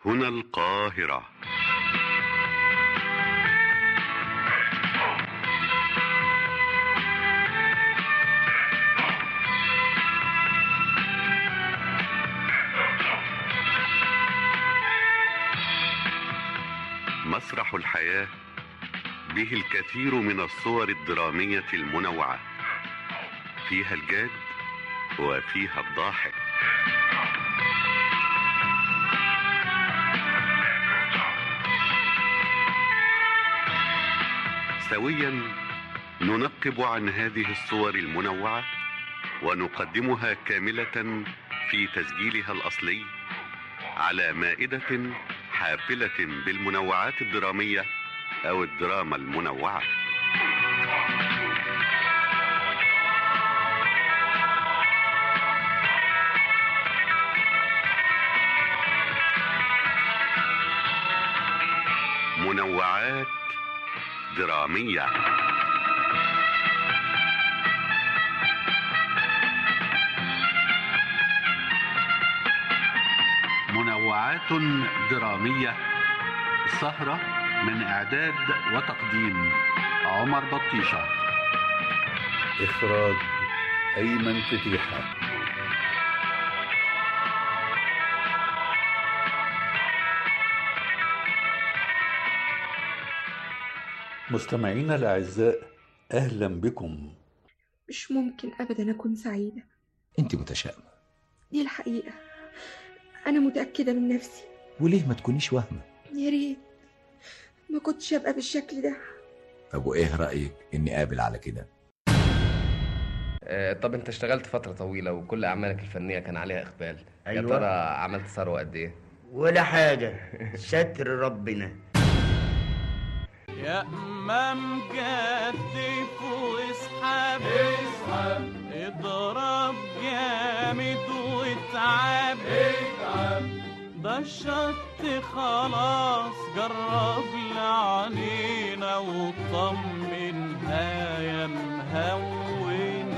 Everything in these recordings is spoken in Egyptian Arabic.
هنا القاهرة مسرح الحياة به الكثير من الصور الدرامية المنوعة فيها الجاد وفيها الضاحك سويا ننقب عن هذه الصور المنوعة ونقدمها كاملة في تسجيلها الأصلي على مائدة حافلة بالمنوعات الدرامية أو الدراما المنوعة منوعات درامية منوعات درامية سهرة من إعداد وتقديم عمر بطيشة إخراج أيمن فتيحة مستمعينا الأعزاء أهلا بكم مش ممكن أبدا أكون سعيدة انت متشائمة دي الحقيقة أنا متأكدة من نفسي وليه ما تكونيش واهمة يا ريت ما كنتش أبقى بالشكل ده طب وايه رأيك اني قابل على كده آه، طب انت اشتغلت فترة طويلة وكل أعمالك الفنية كان عليها إقبال يا أيوة. ترى عملت ثروة قد إيه؟ ولا حاجة ستر ربنا يا امام جدف واسحب اسحب اضرب جامد واتعب اتعب ده الشط خلاص جرب لعنينا وطمنها يا مهون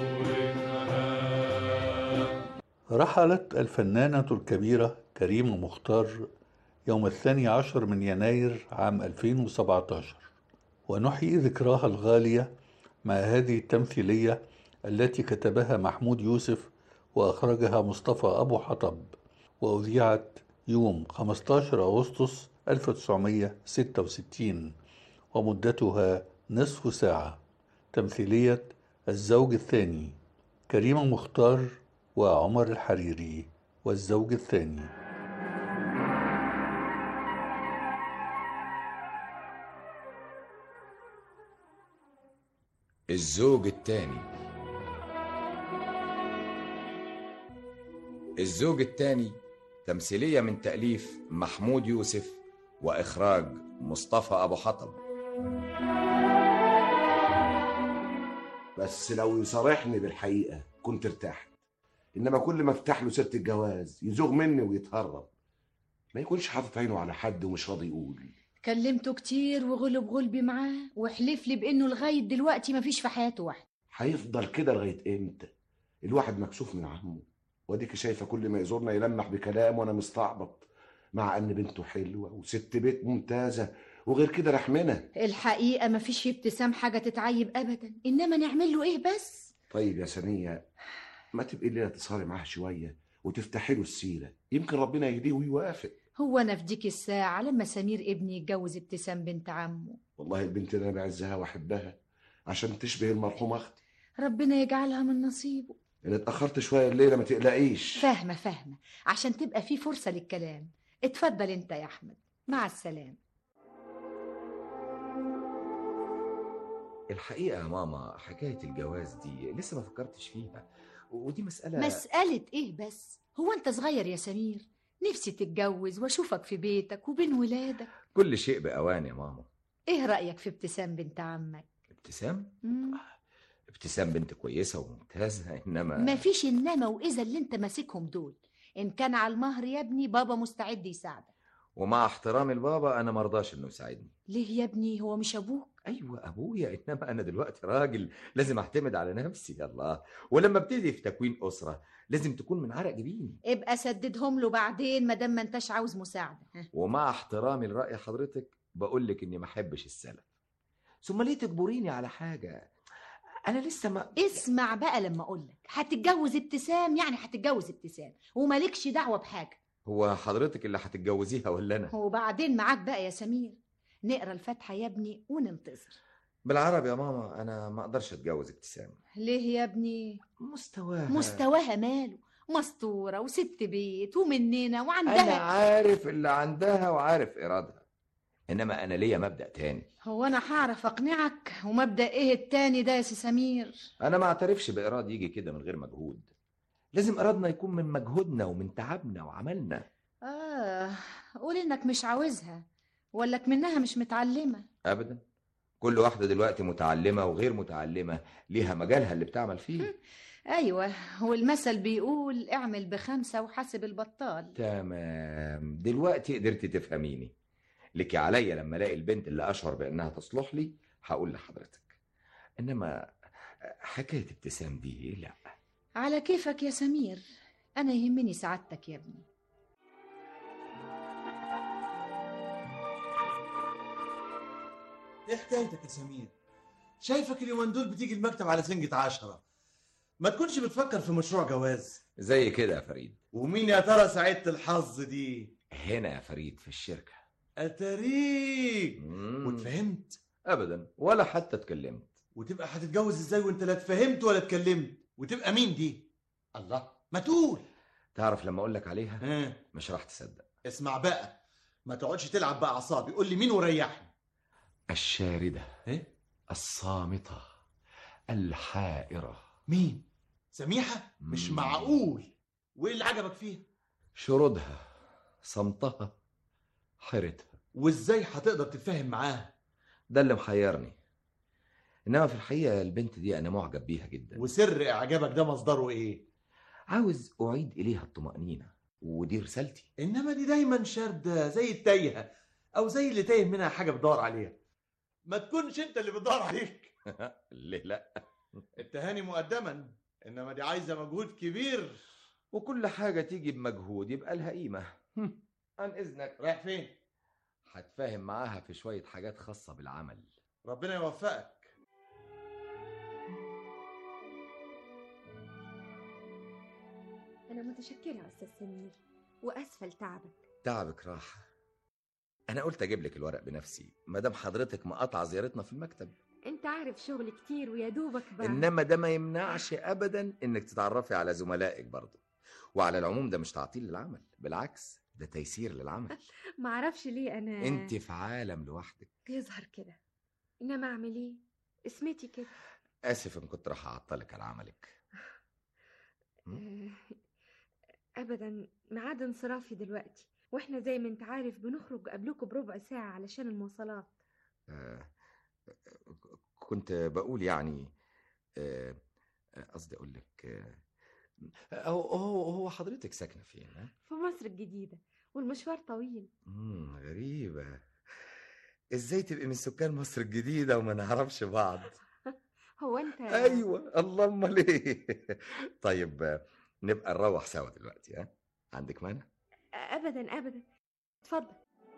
رحلت الفنانة الكبيرة كريمة مختار يوم الثاني عشر من يناير عام 2017 ونحيي ذكراها الغالية مع هذه التمثيلية التي كتبها محمود يوسف وأخرجها مصطفى أبو حطب وأذيعت يوم 15 أغسطس 1966 ومدتها نصف ساعة تمثيلية الزوج الثاني كريمة مختار وعمر الحريري والزوج الثاني الزوج التاني الزوج التاني تمثيلية من تأليف محمود يوسف وإخراج مصطفى أبو حطب بس لو يصارحني بالحقيقة كنت ارتحت إنما كل ما افتح له سيرة الجواز يزوغ مني ويتهرب ما يكونش حاطط عينه على حد ومش راضي يقول كلمته كتير وغلب غلبي معاه وحلف لي بانه لغايه دلوقتي مفيش في حياته واحد هيفضل كده لغاية إمتى الواحد مكسوف من عمه واديك شايفة كل ما يزورنا يلمح بكلام وأنا مستعبط مع إن بنته حلوة وست بيت ممتازة وغير كده رحمنا الحقيقه مفيش في ابتسام حاجه تتعيب ابدا انما نعمل له ايه بس طيب يا سنية ما تبقي الليلة تسهري معاها شوية وتفتحي له السيرة يمكن ربنا يهديه ويوافق هو انا في ديك الساعه لما سمير ابني يتجوز ابتسام بنت عمه والله البنت اللي انا بعزها واحبها عشان تشبه المرحومه اختي ربنا يجعلها من نصيبه ان اتاخرت شويه الليله ما تقلقيش فاهمه فاهمه عشان تبقى في فرصه للكلام اتفضل انت يا احمد مع السلامه الحقيقة يا ماما حكاية الجواز دي لسه ما فكرتش فيها ودي مسألة مساله ايه بس هو انت صغير يا سمير نفسي تتجوز واشوفك في بيتك وبين ولادك كل شيء بأوان يا ماما ايه رايك في ابتسام بنت عمك ابتسام مم. ابتسام بنت كويسة وممتازة إنما مفيش انما واذا اللي انت ماسكهم دول ان كان على المهر يا ابني بابا مستعد يساعدك ومع احترامي لبابا أنا مرضاش إنه يساعدني ليه يا ابني هو مش ابوك ايوه ابويا انما انا دلوقتي راجل لازم اعتمد على نفسي يا الله ولما ابتدي في تكوين اسره لازم تكون من عرق جبيني ابقى سددهم له بعدين ما دام ما انتش عاوز مساعده ها. ومع احترامي لراي حضرتك بقول لك اني ما احبش السلف ثم ليه تجبريني على حاجه انا لسه ما اسمع بقى لما اقول لك هتتجوز ابتسام يعني هتتجوز ابتسام ومالكش دعوه بحاجه هو حضرتك اللي هتتجوزيها ولا انا وبعدين معاك بقى يا سمير نقرا الفاتحه يا ابني وننتظر بالعربي يا ماما انا ما اقدرش اتجوز ابتسام ليه يا ابني مستواها مستواها ماله مستوره وست بيت ومننا انا وعندها عارف اللي عندها وعارف ارادها انما انا ليا مبدا تاني هو انا هعرف اقنعك ومبدا ايه التاني ده يا سي سمير انا ما اعترفش باراد يجي كده من غير مجهود لازم ارادنا يكون من مجهودنا ومن تعبنا وعملنا اه قول انك مش عاوزها ولا منها مش متعلمه ابدا كل واحده دلوقتي متعلمه وغير متعلمه ليها مجالها اللي بتعمل فيه ايوه والمثل بيقول اعمل بخمسه وحاسب البطال تمام دلوقتي قدرتي تفهميني لك عليا لما الاقي البنت اللي اشعر بانها تصلح لي هقول لحضرتك انما حكايه ابتسام دي لا على كيفك يا سمير انا يهمني سعادتك يا ابني ايه حكايتك يا سمير شايفك اليومين دول بتيجي المكتب على سنجة عشرة ما تكونش بتفكر في مشروع جواز زي كده يا فريد ومين يا ترى سعيدة الحظ دي هنا يا فريد في الشركه اتاريك مم. واتفهمت ابدا ولا حتى اتكلمت وتبقى هتتجوز ازاي وانت لا اتفهمت ولا اتكلمت وتبقى مين دي الله ما تقول تعرف لما اقول لك عليها ها مش راح تصدق اسمع بقى ما تقعدش تلعب بقى اعصابي قول لي مين وريحني الشارده ايه الصامته الحائره مين سميحة مش مم. معقول وايه اللي عجبك فيها شرودها صمتها حيرتها وازاي هتقدر تتفاهم معاها ده اللي محيرني انما في الحقيقه البنت دي انا معجب بيها جدا وسر اعجابك ده مصدره ايه عاوز اعيد اليها الطمانينه ودي رسالتي انما دي دايما شاردة زي التايهة او زي اللي تايه منها حاجة بتدور عليها ما تكونش انت اللي بتدور عليك ليه لا التهاني مقدما انما دي عايزة مجهود كبير وكل حاجه تيجي بمجهود يبقى لها قيمه هم، عن اذنك رايح فين هتفاهم معاها في شويه حاجات خاصه بالعمل ربنا يوفقك أنا متشكرة يا أستاذ سمير وأسفل تعبك تعبك راحه انا قلت اجيب لك الورق بنفسي ما دام حضرتك مقاطعه زيارتنا في المكتب أنت عارف شغل كتير ويا دوبك بقى انما ده ما يمنعش ابدا انك تتعرفي على زملائك برضه وعلى العموم ده مش تعطيل للعمل بالعكس ده تيسير للعمل معرفش ليه أنا انت في عالم لوحدك يظهر كده إنما أعمل إيه اسمتي كده اسف ان كنت راح اعطلك على عملك آه، أبدا ميعاد انصرافي دلوقتي وإحنا زي ما أنت عارف بنخرج قبلكم بربع ساعة علشان المواصلات آه، كنت بقول يعني آه، قصدي اقول لك آه، هو هو هو حضرتك ساكنه فين ها؟ في مصر الجديدة والمشوار طويل مم، غريبه ازاي تبقي من سكان مصر الجديده وما نعرفش بعض هو أنت ايوه الله امال ايه طيب آه، نبقى نروح سوا دلوقتي ها عندك مانع أبدا أبدا اتفضل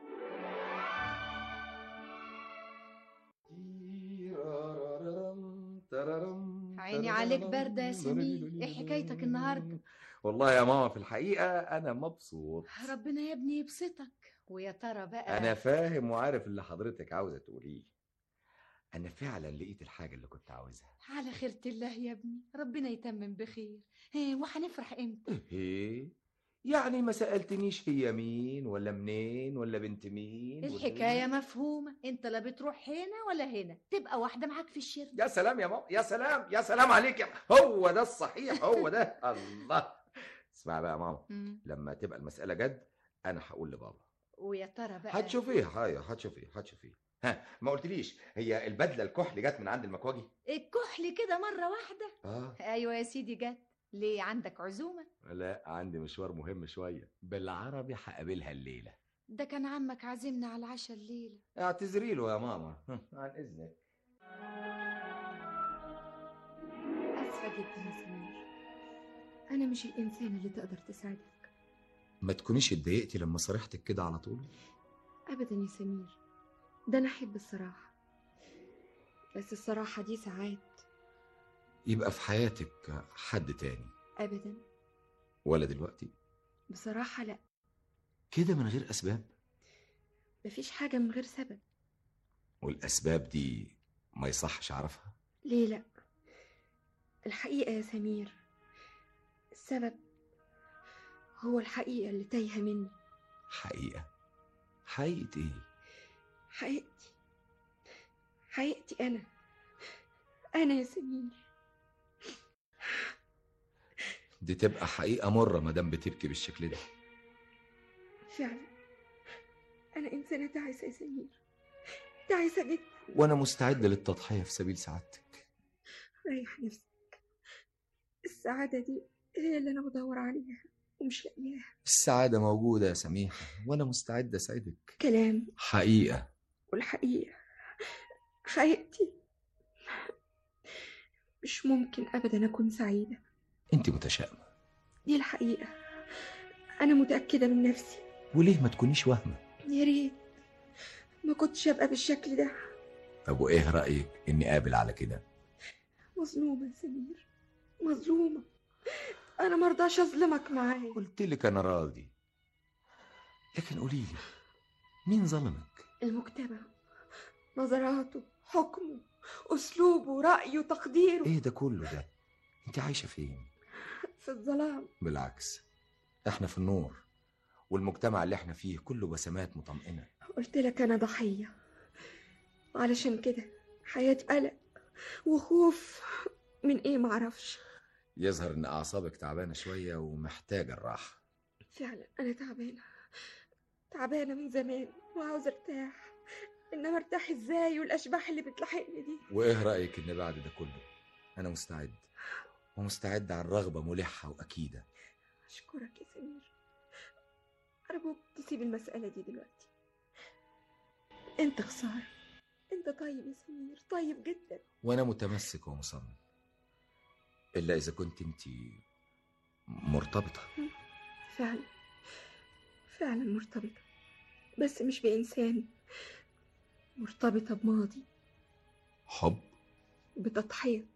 عيني عليك باردة يا سمير ايه حكايتك النهاردة والله يا ماما في الحقيقة أنا مبسوط ربنا يا ابني يبسطك ويا ترى بقى أنا فاهم وعارف اللي حضرتك عاوزة تقوليه أنا فعلا لقيت الحاجة اللي كنت عاوزها على خيرة الله يا ابني ربنا يتمم بخير ايه وهنفرح امتى إيه يعني ما سألتنيش هي مين ولا منين ولا بنت مين ولا الحكاية إيه؟ مفهومة انت لا بتروح هنا ولا هنا تبقى واحدة معاك في الشركة يا سلام يا ماما يا سلام يا سلام عليك يا هو ده الصحيح هو ده الله اسمع بقى يا ماما مم. لما تبقى المسألة جد أنا هقول لبابا ويا ترى بقى هتشوفيه هاي هتشوفيه هتشوفيه ها ما قلتليش هي البدله الكحل جت من عند المكواجي الكحل كده مرة واحدة اه ايوه يا سيدي جت ليه عندك عزومة لا عندي مشوار مهم شويه بالعربي هقابلها الليله ده كان عمك عازمنا على العشاء الليلة اعتذري له يا ماما عن اذنك اسفه جدا يا سمير انا مش الانسان اللي تقدر تساعدك ما تكونيش اتضايقتي لما صرحتك كده على طول ابدا يا سمير ده انا احب الصراحه بس الصراحه دي ساعات يبقى في حياتك حد تاني ابدا ولا دلوقتي بصراحه لا كده من غير اسباب مفيش حاجه من غير سبب والاسباب دي ما يصحش اعرفها ليه لا الحقيقه يا سمير السبب هو الحقيقه اللي تايهه مني حقيقه حقيقه ايه حقيقتي حقيقتي انا انا يا سمير دي تبقى حقيقه مره ما دام بتبكي بالشكل ده فعلا انا انسانه تعيسه يا سمير تعيسه جدا وانا مستعد للتضحيه في سبيل سعادتك ريح نفسك السعاده دي هي اللي انا بدور عليها ومش لاقياها السعاده موجوده يا سميحه وانا مستعد اسعدك كلام حقيقه والحقيقه حقيقتي مش ممكن ابدا اكون سعيده انت متشائمه دي الحقيقه انا متاكده من نفسي وليه ما تكونيش واهمه يا ريت ما كنتش ابقى بالشكل ده طب وايه رايك اني قابل على كده مظلومه يا سمير مظلومه انا مرضاش اظلمك معايا قلت لك انا راضي لكن قولي لي مين ظلمك المجتمع نظراته حكمه اسلوبه رايه تقديره ايه ده كله ده انت عايشه فين في الظلام بالعكس احنا في النور والمجتمع اللي احنا فيه كله بسمات مطمئنه قلت لك انا ضحيه علشان كده حياتي قلق وخوف من ايه معرفش يظهر ان اعصابك تعبانه شويه ومحتاجه الراحه فعلا انا تعبانه تعبانه من زمان وعاوزه ارتاح انما ارتاح ازاي والاشباح اللي بتلاحقني دي وايه رايك ان بعد ده كله انا مستعد ومستعد عن رغبه ملحه واكيده اشكرك يا سمير ارجوك تسيب المساله دي دلوقتي انت خساره انت طيب يا سمير طيب جدا وانا متمسك ومصمم الا اذا كنت انت مرتبطه فعلا فعلا مرتبطه بس مش بانسان مرتبطه بماضي حب بتضحيه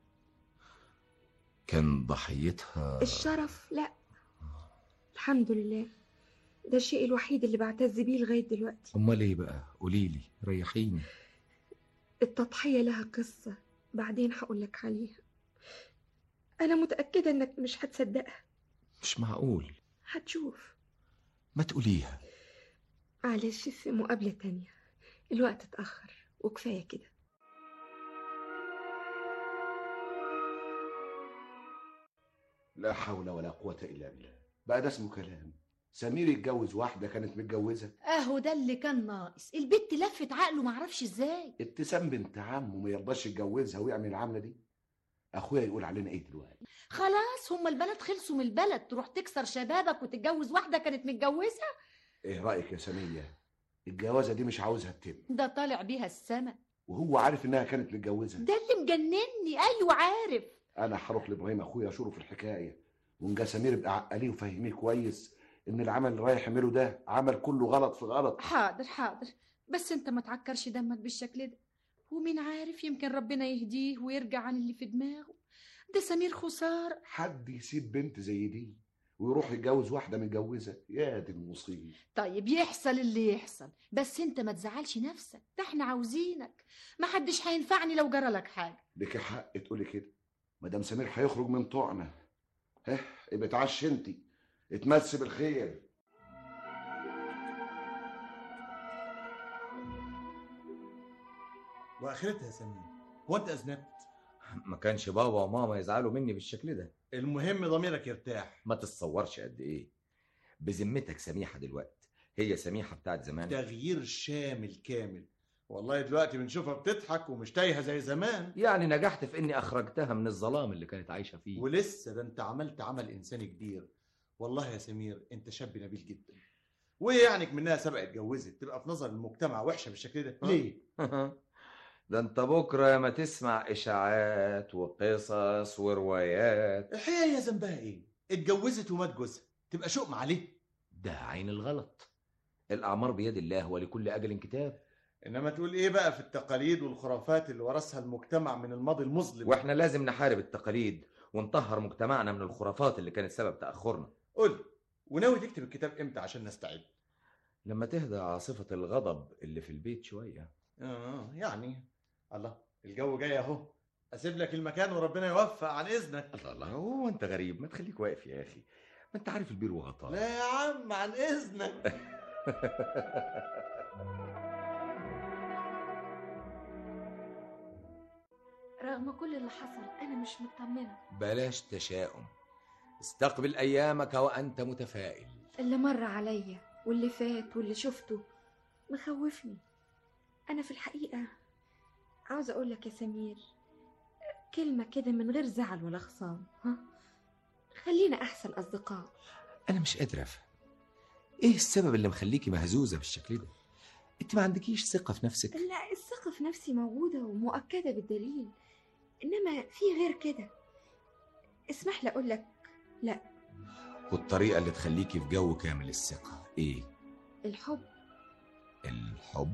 كان ضحيتها الشرف لا الحمد لله ده الشيء الوحيد اللي بعتز بيه لغايه دلوقتي امال ايه بقى قولي لي ريحيني التضحيه لها قصه بعدين هقولك عليها انا متاكده انك مش هتصدقها مش معقول هتشوف ما تقوليها معلش في مقابله تانية الوقت اتاخر وكفايه كده لا حول ولا قوة إلا بالله بقى ده اسمه كلام سمير يتجوز واحدة كانت متجوزة اهو ده اللي كان ناقص البت لفت عقله معرفش ازاي ابتسام بنت عمه ما يرضاش يتجوزها ويعمل العملة دي أخويا يقول علينا إيه دلوقتي خلاص هما البلد خلصوا من البلد تروح تكسر شبابك وتتجوز واحدة كانت متجوزة إيه رأيك يا سمية الجوازة دي مش عاوزها تتم ده طالع بيها السما وهو عارف إنها كانت متجوزة ده اللي مجنني ايوه عارف أنا هروح لإبراهيم أخويا أشوره في الحكاية ونجا سمير يبقى عقليه وفهميه كويس إن العمل اللي رايح يعمله ده عمل كله غلط في غلط حاضر حاضر بس انت ما تعكرش دمك بالشكل ده ومين عارف يمكن ربنا يهديه ويرجع عن اللي في دماغه ده سمير خسار حد يسيب بنت زي دي ويروح يتجوز واحدة متجوزة يا دي المصيبة طيب يحصل اللي يحصل بس انت ما تزعلش نفسك ده احنا عاوزينك ما حدش هينفعني لو جرى لك حاجه لك حق تقولي كده مدام سمير هيخرج من طوعنا ها يبقى اتعشى انت اتمسي بالخير واخرتها يا سمير هو انت اذنبت ما كانش بابا وماما يزعلوا مني بالشكل ده المهم ضميرك يرتاح ما تتصورش قد ايه بذمتك سميحه دلوقتي هي سميحه بتاعت زمان تغيير شامل كامل والله دلوقتي بنشوفها بتضحك ومش تايهه زي زمان يعني نجحت في اني اخرجتها من الظلام اللي كانت عايشه فيه ولسه ده انت عملت عمل انساني كبير والله يا سمير انت شاب نبيل جدا وايه يعني منها سبق اتجوزت تبقى في نظر المجتمع وحشه بالشكل ده ليه ده انت بكره يا ما تسمع اشاعات وقصص وروايات الحقيقه هي ذنبها ايه اتجوزت ومات جوزها تبقى شؤم عليه ده عين الغلط الاعمار بيد الله ولكل اجل كتاب انما تقول ايه بقى في التقاليد والخرافات اللي ورثها المجتمع من الماضي المظلم واحنا لازم نحارب التقاليد ونطهر مجتمعنا من الخرافات اللي كانت سبب تاخرنا قول لي، وناوي تكتب الكتاب امتى عشان نستعد لما تهدى عاصفه الغضب اللي في البيت شويه اه يعني الله الجو جاي اهو اسيب لك المكان وربنا يوفق عن اذنك الله الله هو انت غريب ما تخليك واقف يا اخي ما انت عارف البير وغطاه لا يا عم عن اذنك رغم كل اللي حصل انا مش مطمنه بلاش تشاؤم استقبل ايامك وانت متفائل اللي مر عليا واللي فات واللي شفته مخوفني انا في الحقيقه عاوزه اقول لك يا سمير كلمه كده من غير زعل ولا خصام ها خلينا احسن اصدقاء انا مش قادر افهم ايه السبب اللي مخليكي مهزوزه بالشكل ده انت ما عندكيش ثقه في نفسك لا الثقه في نفسي موجوده ومؤكده بالدليل انما في غير كده اسمح لي اقول لك لا والطريقه اللي تخليكي في جو كامل الثقه ايه الحب الحب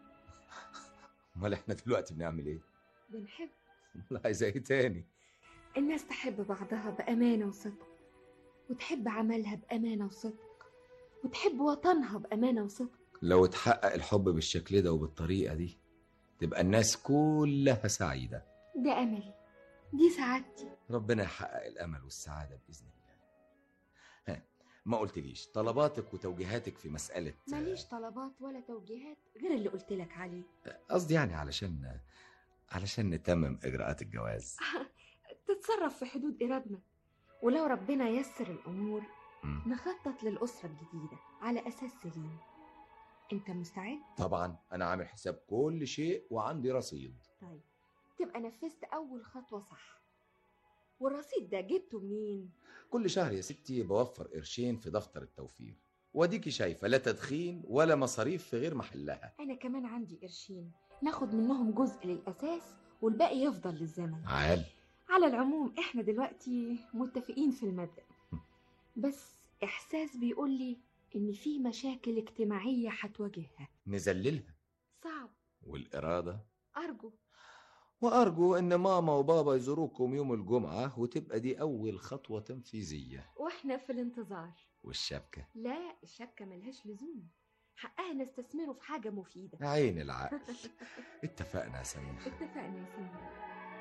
امال احنا دلوقتي بنعمل ايه بنحب امال عايزه ايه تاني الناس تحب بعضها بأمانة وصدق وتحب عملها بأمانة وصدق وتحب وطنها بأمانة وصدق لو اتحقق الحب بالشكل ده وبالطريقه دي تبقى الناس كلها سعيده ده أملي دي سعادتي ربنا يحقق الامل والسعاده باذن الله ها ما قلتليش طلباتك وتوجيهاتك في مساله ماليش طلبات ولا توجيهات غير اللي قلت لك عليه قصدي يعني علشان علشان نتمم اجراءات الجواز تتصرف في حدود إرادنا ولو ربنا يسر الأمور مم. نخطط للأسرة الجديدة على أساس سليم أنت مستعد؟ طبعا انا عامل حساب كل شيء وعندي رصيد طيب تبقى نفذت أول خطوة صح والرصيد ده جبته منين؟ كل شهر يا ستي بوفر قرشين في دفتر التوفير واديكي شايفه لا تدخين ولا مصاريف في غير محلها أنا كمان عندي قرشين ناخد منهم جزء للأساس والباقي يفضل للزمن عال على العموم احنا دلوقتي متفقين في المبدأ بس إحساس بيقول لي إن في مشاكل اجتماعية هتواجهها نذللها صعب والاراده أرجو وارجو ان ماما وبابا يزوروكم يوم الجمعه وتبقى دي اول خطوه تنفيذيه وإحنا في الانتظار والشبكه لا الشبكة ملهاش لزوم حقها نستثمره في حاجة مفيدة عين العقل اتفقنا يا سمير اتفقنا يا سمير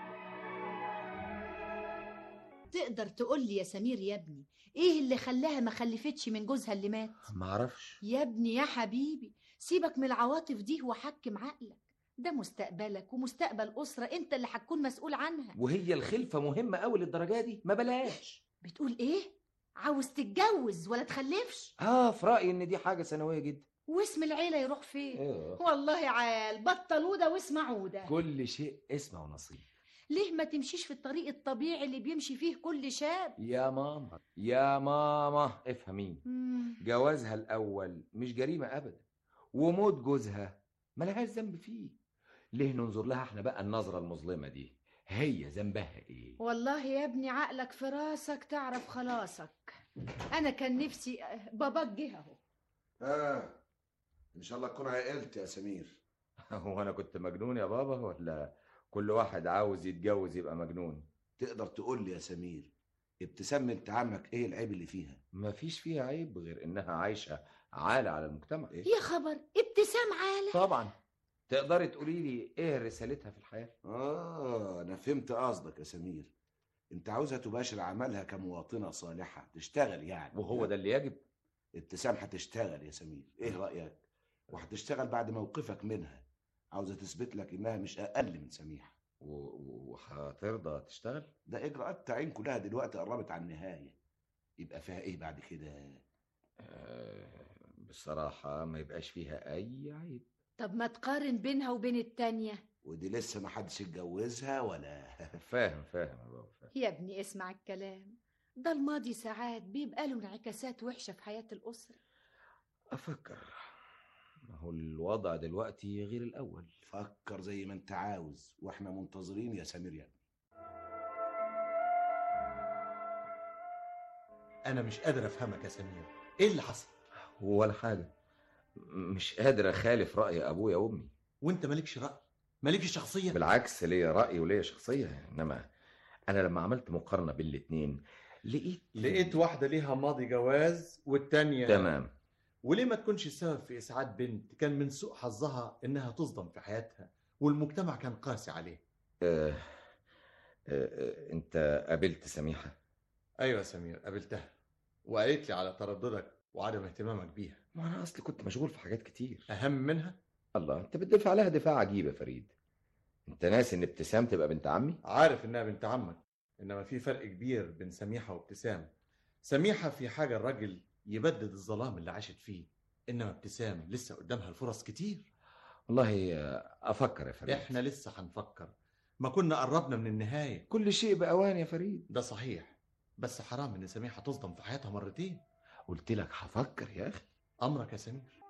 تقدر تقول لي يا سمير يا ابني ايه اللي خلاها ما خلفتش من جوزها اللي مات معرفش يا ابني يا حبيبي سيبك من العواطف دي وحكم عقلك ده مستقبلك ومستقبل أسرة انت اللي هتكون مسؤول عنها وهي الخلفه مهمه قوي للدرجه دي ما بلاش بتقول ايه عاوز تتجوز ولا تخلفش اه في رايي ان دي حاجه ثانويه جدا واسم العيلة يروح فين إيه. والله عال بطلوا ده واسمعوا ده كل شيء اسمه ونصيب ليه ما تمشيش في الطريق الطبيعي اللي بيمشي فيه كل شاب يا ماما يا ماما افهميني مم. جوازها الاول مش جريمه ابدا وموت جوزها ملهاش ذنب فيه ليه ننظر لها احنا بقى النظره المظلمه دي هي ذنبها ايه والله يا ابني عقلك في راسك تعرف خلاصك انا كان نفسي باباك جه اهو اه ان شاء الله تكون عقلت يا سمير هو انا كنت مجنون يا بابا ولا كل واحد عاوز يتجوز يبقى مجنون تقدر تقول لي يا سمير ابتسام بنت عمك ايه العيب اللي فيها مفيش فيها عيب غير انها عايشه عالة على المجتمع إيه؟ يا خبر ابتسام عالة طبعا تقدري تقولي لي ايه رسالتها في الحياه اه انا فهمت قصدك يا سمير انت عاوزها تباشر عملها كمواطنه صالحه تشتغل يعني وهو ده اللي يجب ابتسام هتشتغل يا سمير ايه رايك وهتشتغل بعد موقفك منها عاوزه تثبت لك انها مش اقل من سميحه و- وهترضى تشتغل ده اجراءات تعيين كلها دلوقتي قربت على النهايه يبقى فيها ايه بعد كده آه، بصراحه ما يبقاش فيها اي عيب طب ما تقارن بينها وبين التانية ودي لسه ما حدش اتجوزها ولا فاهم فاهم يا بابا فاهم يا ابني اسمع الكلام ده الماضي ساعات بيبقى له انعكاسات وحشة في حياة الأسرة افكر ما هو الوضع دلوقتي غير الاول فكر زي ما انت عاوز واحنا منتظرين يا سمير يا ابني انا مش قادر افهمك يا سمير ايه اللي حصل ولا حاجه م- مش قادر اخالف راي ابويا وامي وانت مالكش راي مالكش شخصيه بالعكس ليا راي وليا شخصيه انما انا لما عملت مقارنه بين الاتنين لقيت لقيت واحده ليها ماضي جواز والتانيه تمام وليه ما تكونش السبب في اسعاد بنت كان من سوء حظها انها تصدم في حياتها والمجتمع كان قاسي عليه آه آه آه انت قابلت سميحه ايوه يا سمير قابلتها وقالت لي على ترددك وعدم اهتمامك بيها ما انا اصلي كنت مشغول في حاجات كتير اهم منها الله انت بتدافع عليها دفاع عجيب يا فريد انت ناسي ان ابتسام تبقى بنت عمي عارف انها بنت عمك انما في فرق كبير بين سميحه وابتسام سميحه في حاجه الراجل يبدد الظلام اللي عاشت فيه انما ابتسام لسه قدامها الفرص كتير والله آه، افكر يا فريد احنا لسه هنفكر ما كنا قربنا من النهايه كل شيء باوان يا فريد ده صحيح بس حرام ان سميحه تصدم في حياتها مرتين قلت لك هفكر يا اخي امرك يا سمير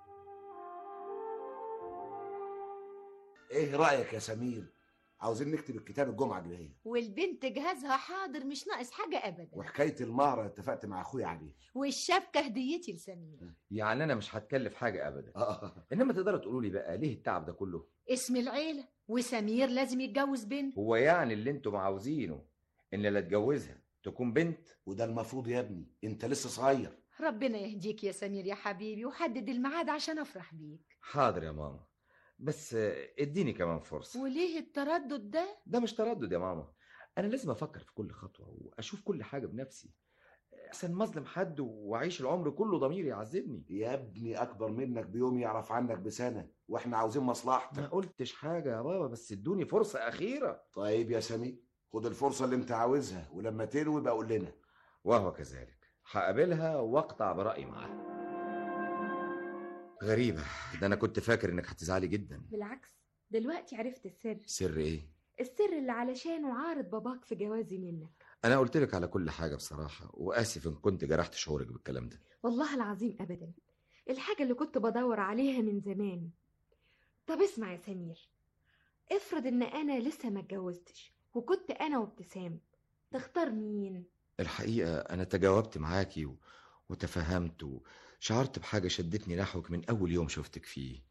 ايه رايك يا سمير عاوزين نكتب الكتاب الجمعه الجايه والبنت جهازها حاضر مش ناقص حاجة أبدا وحكايه المهر اتفقت مع اخويا عليه والشبكة هديتي لسمير يعني انا مش هتكلف حاجه ابدا اه انما تقدروا تقولوا لي بقى ليه التعب ده كله اسم العيلة وسمير لازم يتجوز بنت هو يعني اللي انتم عاوزينه ان اللي اتجوزها تكون بنت وده المفروض يا ابني انت لسه صغير ربنا يهديك يا سمير يا حبيبي وحدد الميعاد عشان أفرح بيك حاضر يا ماما بس آه، اديني كمان فرصه وليه التردد ده ده مش تردد يا ماما انا لازم افكر في كل خطوه واشوف كل حاجه بنفسي احسن ما اظلم حد واعيش العمر كله ضميري يعذبني يا ابني اكبر منك بيوم يعرف عنك بسنه واحنا عاوزين ما مصلحتك قلتش حاجه يا بابا بس ادوني فرصه اخيره طيب يا سمير خد الفرصه اللي انت عاوزها ولما تلوي بقى قول لنا وهو كذلك هقابلها واقطع برايي معاها غريبه ده انا كنت فاكر انك هتزعلي جدا بالعكس دلوقتي عرفت السر سر ايه السر اللي علشانه عارض باباك في جوازي منك انا قلت لك على كل حاجه بصراحه واسف ان كنت جرحت شعورك بالكلام ده والله العظيم ابدا الحاجة اللي كنت بدور عليها من زمان طب اسمع يا سمير افرض ان انا لسه ما اتجوزتش وكنت انا وابتسام تختار مين الحقيقه انا تجاوبت معاكي و... وتفهمت وشعرت بحاجه شدتني نحوك من اول يوم شفتك فيه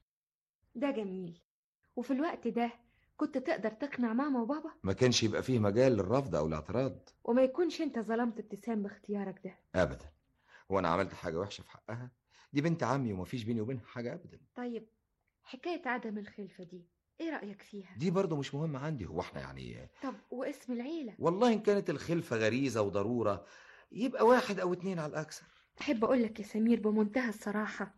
ده جميل وفي الوقت ده كنت تقدر تقنع ماما وبابا ما كانش يبقى فيه مجال للرفض او الاعتراض وما يكونش انت ظلمت ابتسام باختيارك ده ابدا هو انا عملت حاجه وحشه في حقها دي بنت عمي ومفيش بيني وبينها حاجه ابدا طيب حكاية عدم الخلفة دي ايه رأيك فيها دي برضه مش مهمه عندي هو احنا يعني طب واسم العيلة والله ان كانت الخلفه غريزه وضروره يبقى واحد او اتنين على الاكثر احب اقولك يا سمير بمنتهى الصراحة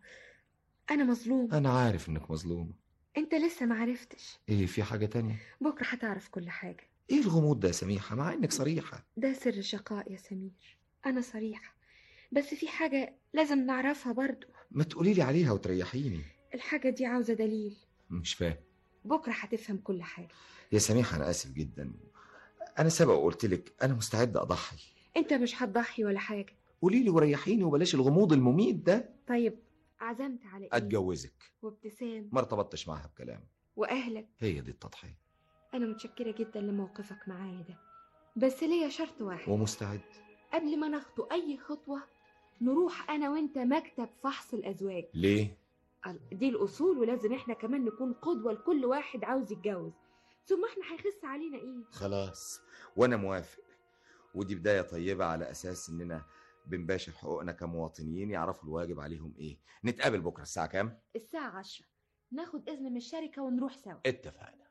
انا مظلوم انا عارف انك مظلومه انت لسه معرفتش ايه في حاجه تانية بكرة هتعرف كل حاجة ايه الغموض ده يا سميحه مع انك صريحه ده سر شقاء يا سمير انا صريحة بس في حاجة لازم نعرفها برضو ما تقولي لي عليها وتريحيني الحاجة دي عاوزة دليل مش فاهم بكرة هتفهم كل حاجة يا سميحه انا اسف جدا انا سبق وقلت لك انا مستعد اضحي انت مش هتضحي ولا حاجة قولي لي وريحيني وبلاش الغموض المميت ده طيب عزمت على ايه اتجوزك وابتسام ما ارتبطتش معاها بكلام واهلك هي دي التضحيه انا متشكرة جدا لموقفك معايا ده بس ليا شرط واحد ومستعد قبل ما نخطو اي خطوة نروح انا وانت مكتب فحص الازواج ليه ال- دي الاصول ولازم احنا كمان نكون قدوة لكل واحد عاوز يتجوز ثم احنا هيخس علينا ايه خلاص وانا موافق ودي بدايه طيبه على اساس اننا بنباشر حقوقنا كمواطنين يعرفوا الواجب عليهم ايه نتقابل بكره الساعه كام الساعة عشرة ناخد اذن من الشركة ونروح سوا اتفقنا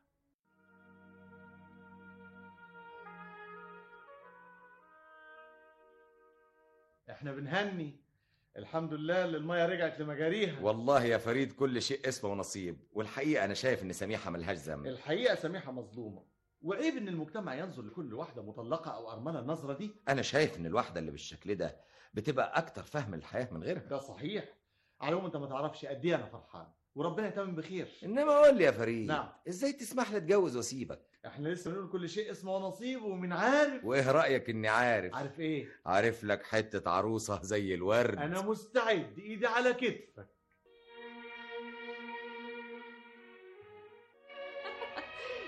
احنا بنهني الحمد لله اللي الميه رجعت لمجاريها والله يا فريد كل شيء اسمه ونصيب والحقيقه انا شايف ان سميحه ملهاش ذنب الحقيقه سميحه مظلومه وعيب ان المجتمع ينظر لكل واحده مطلقه او ارمله النظره دي انا شايف ان الواحده اللي بالشكل ده بتبقى اكتر فهم الحياه من غيرها ده صحيح على العموم انت ما تعرفش قد ايه انا فرحان وربنا يتمم بخير انما قول لي يا فريد نعم. ازاي تسمح لي اتجوز واسيبك احنا لسه بنقول كل شيء اسمه ونصيب ومن عارف وايه رايك اني عارف عارف ايه عارف لك حته عروسه زي الورد انا مستعد ايدي على كتفك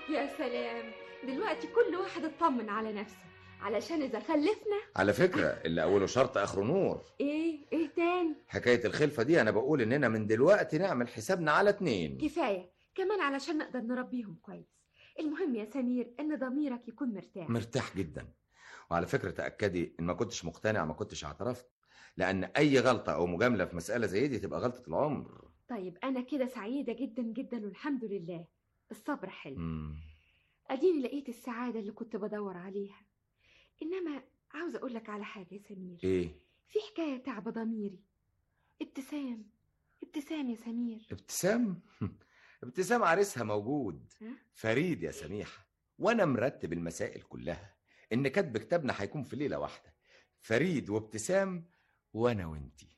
يا سلام دلوقتي كل واحد اطمن على نفسه علشان اذا خلفنا على فكرة اللي أوله شرط آخره نور ايه ايه تاني حكاية الخلفة دي أنا بقول إننا من دلوقتي نعمل حسابنا على اتنين كفايه كمان علشان نقدر نربيهم كويس المهم يا سمير ان ضميرك يكون مرتاح مرتاح جدا وعلى فكرة تأكدي إن ما كنتش مقتنع ما كنتش اعترفت لأن أي غلطة أو مجاملة في مسألة زي دي تبقى غلطة العمر طيب انا كده سعيده جدا جدا والحمد لله الصبر حلو مم. اديني لقيت السعاده اللي كنت بدور عليها انما عاوز اقول لك على حاجه يا سمير إيه في حكايه تعب ضميري ابتسام ابتسام يا سمير ابتسام ابتسام عريسها موجود ها؟ فريد يا سميحة وأنا مرتب المسائل كلها إن كتب كتابنا هيكون في ليلة واحدة فريد وابتسام وأنا وإنتي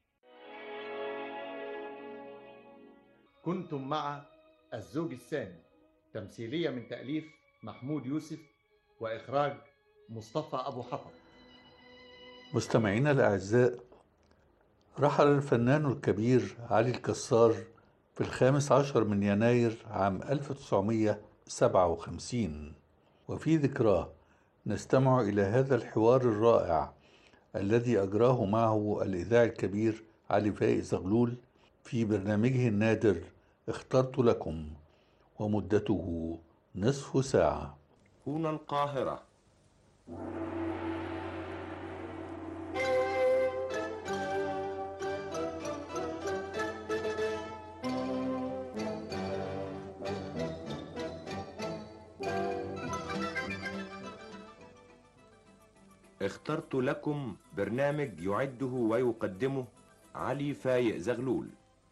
كنتم مع الزوج الثاني تمثيلية من تأليف محمود يوسف وإخراج مصطفى أبو حطب مستمعينا الأعزاء رحل الفنان الكبير علي الكسار في الخامس عشر من يناير عام 1957 وفي ذكراه نستمع إلى هذا الحوار الرائع الذي أجراه معه الإذاعي الكبير علي فائز زغلول في برنامجه النادر اخترت لكم ومدته نصف ساعة هنا القاهرة اخترت لكم برنامج يعده ويقدمه علي فايق زغلول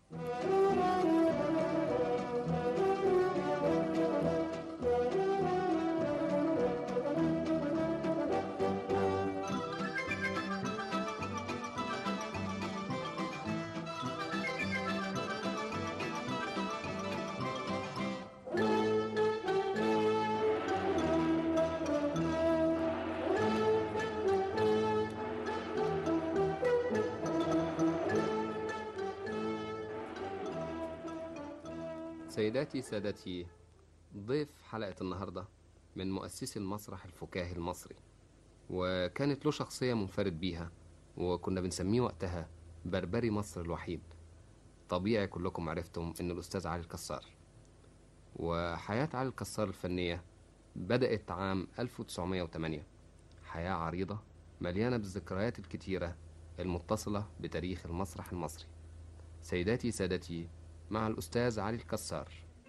سيداتي سادتي ضيف حلقة النهاردة من مؤسسي المسرح الفكاهي المصري وكانت له شخصية منفرد بيها وكنا بنسميه وقتها بربري مصر الوحيد طبيعي كلكم عرفتم ان الاستاذ علي الكسار وحياة علي الكسار الفنية بدأت عام 1908 حياة عريضة مليانة بالذكريات الكتيرة المتصلة بتاريخ المسرح المصري سيداتي سادتي مع الأستاذ علي الكسار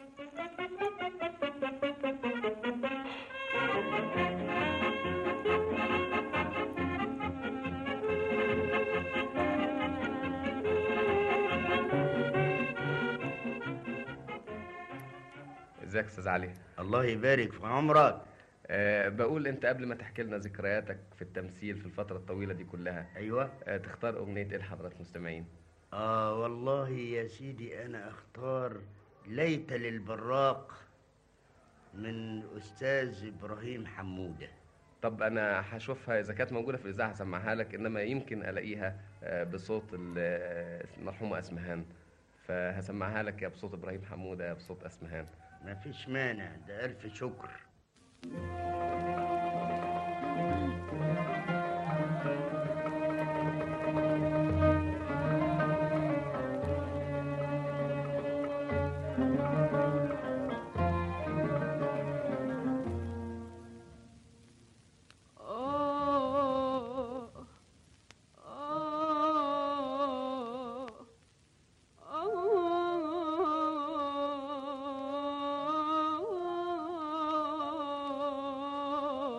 ازيك يا استاذ علي الله يبارك في عمرك أه بقول انت قبل ما تحكي لنا ذكرياتك في التمثيل في الفترة الطويلة دي كلها ايوه أه تختار أغنية ايه لحضرات المستمعين اه والله يا سيدي انا اختار ليت للبراق من استاذ ابراهيم حموده طب انا هشوفها اذا كانت موجودة في الإذاعة هسمعها لك انما يمكن الاقيها آه، بصوت ال- آه، المرحومة اسمهان فهسمعها لك يا بصوت ابراهيم حمودة يا بصوت اسمهان ما فيش مانع ده الف شكر آه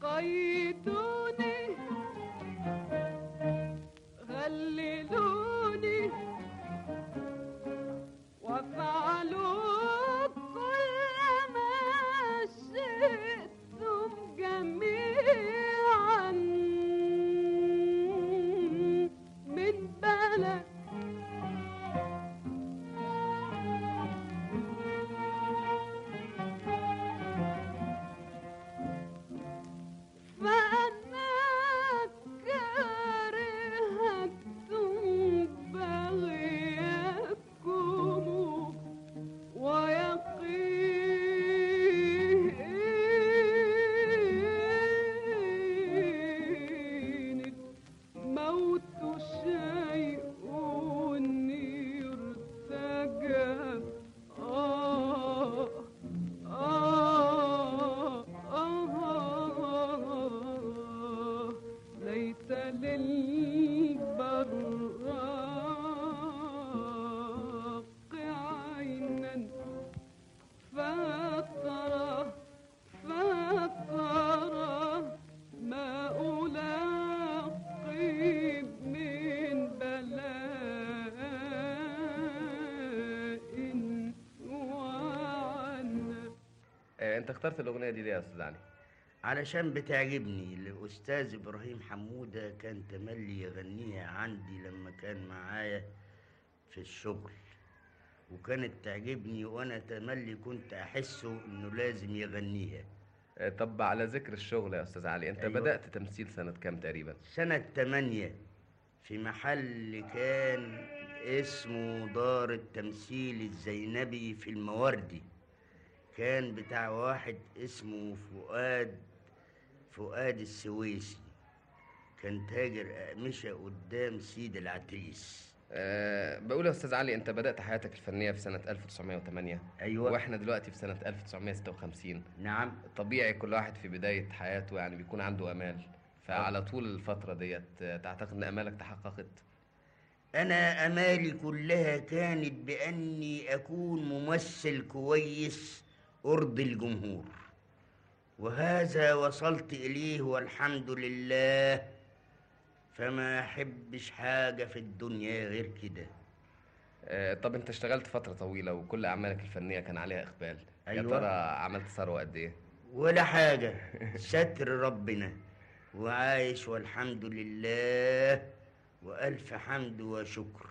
قيدوني غللوني وافعلوا كل ما شئتم جميعا من بلد فأنا كرهت بغيكم ويقين الموت شيء يرتجى آه آه آه ليت للبراق عينا فترى فترى ما ألاقي من بلاء وعنا آه، انت اخترت الاغنيه دي ليه يا استاذ علي علشان بتعجبني الأستاذ إبراهيم حمودة كان تملي يغنيها عندي لما كان معايا في الشغل وكانت تعجبني وأنا تملي كنت أحسه إنه لازم يغنيها آه، طب على ذكر الشغل يا استاذ علي انت أيوة. أيوة. بدات تمثيل سنه كام تقريبا سنة تمانية في محل كان اسمه دار التمثيل الزينبي في المواردي كان بتاع واحد اسمه فؤاد فؤاد السويسي كان تاجر أقمشة قدام سيد العتريس أه بقول يا استاذ علي انت بدات حياتك الفنيه في سنه 1908 أيوة. واحنا دلوقتي في سنه 1956 نعم طبيعي كل واحد في بدايه حياته يعني بيكون عنده امال فعلى طول الفتره ديت آه، تعتقد ان امالك تحققت أنا أمالي كلها كانت بأني أكون ممثل كويس أرضي الجمهور وهذا وصلت إليه والحمد لله فما أحبش حاجة في الدنيا غير كده أه طب انت اشتغلت فتره طويله وكل اعمالك الفنيه كان عليها اقبال يا أيوة. ترى عملت ثروه قد ايه ولا حاجة ستر ربنا وعايش والحمد لله وألف حمد وشكر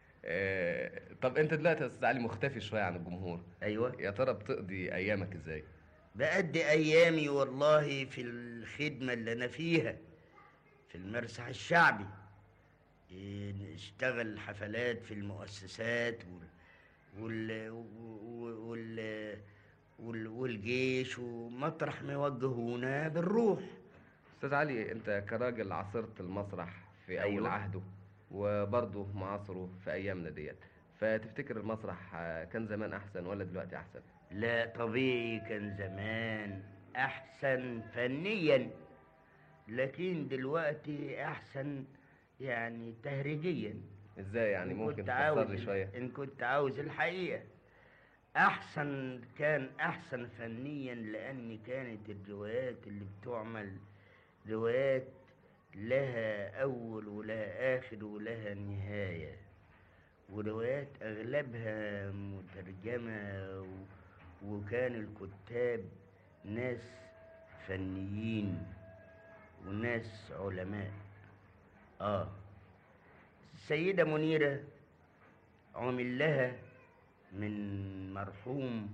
أه طب انت دلوقتي يا استاذ علي مختفي شويه عن الجمهور ايوه يا ترى بتقضي ايامك ازاي بأدي أيامي والله في الخدمة اللي أنا فيها في المرسح الشعبي إيه، نشتغل حفلات في المؤسسات وال وال وال وال والجيش ومطرح ما يوجهونا بنروح استاذ علي انت كراجل عاصرت المسرح في اول أيوة. عهده وبرضه معاصره في ايامنا ديت فتفتكر المسرح آه، كان زمان احسن ولا دلوقتي احسن لا طبيعي كان زمان أحسن فنيا لكن دلوقتي أحسن يعني تهريجيا ازاي يعني إن ممكن كنت تفسر عاوز لي شويه إن كنت عاوز الحقيقة أحسن كان أحسن فنيا لأن كانت الروايات اللي بتعمل روايات لها أول ولها آخر ولها نهاية وروايات أغلبها مترجمة و... وكان الكتاب ناس فنيين وناس علماء آه السيدة منيرة عمل لها من مرحوم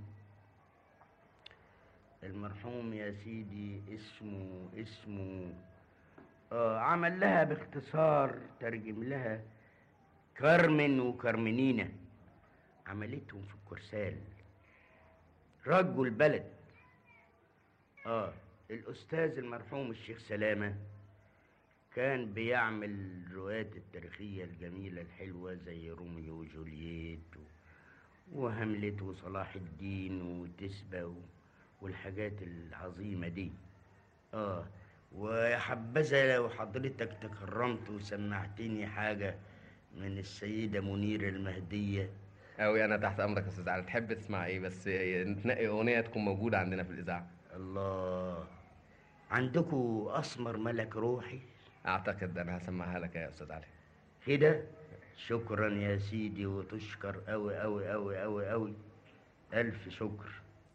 المرحوم يا سيدي اسمه اسمه آه عمل لها باختصار ترجم لها كارمن وكارمنينا عملتهم في الكرسال رجوا البلد اه الاستاذ المرحوم الشيخ سلامه كان بيعمل الروايات التاريخيه الجميله الحلوه زي روميو وجولييت و... وهملت وصلاح الدين وتسبة و... والحاجات العظيمه دي اه ويا حبذا لو حضرتك تكرمت وسمعتني حاجه من السيده منيره المهديه أوي أنا تحت أمرك يا أستاذ علي تحب تسمع إيه بس نتنقي أغنية تكون موجودة عندنا في الإذاعة الله عندكوا اسمر ملك روحي اعتقد انا هسمعها لك يا استاذ علي كده شكرا يا سيدي وتشكر أوي أوي أوي أوي أوي ألف شكر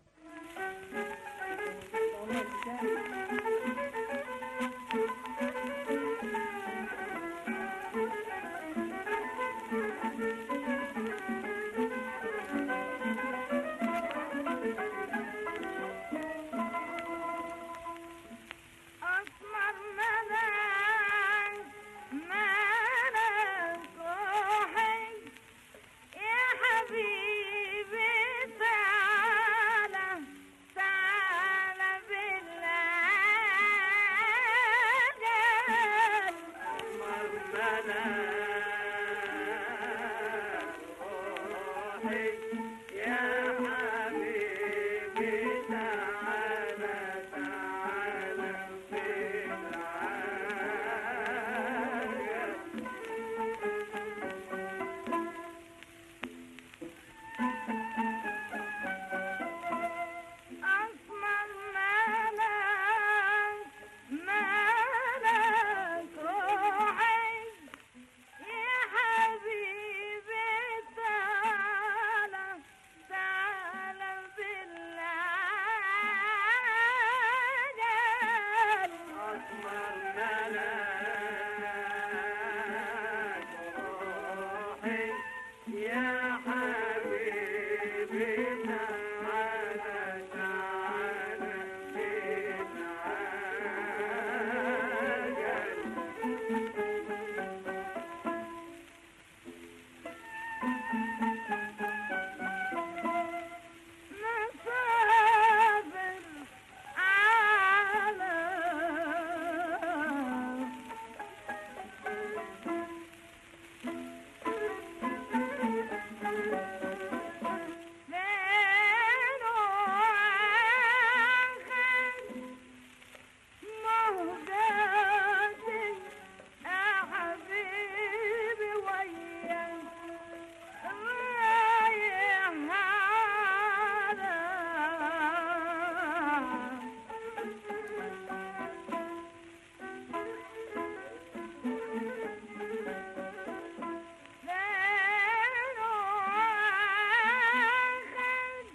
أسمر ملاك ملاك روحي يا حبيبي تعالى تعالى بالله أسمر ملاك روحي يا حبيبي تعالى تعالى أسمر ملاك ملاك روحي يا حبيبي تعالى تعالى بالله أسمر ملاك روحي يا حبيبي تعالى تعالى نسافر على فين واخد مهجتي يا حبيبي وياك رايح على فين واخد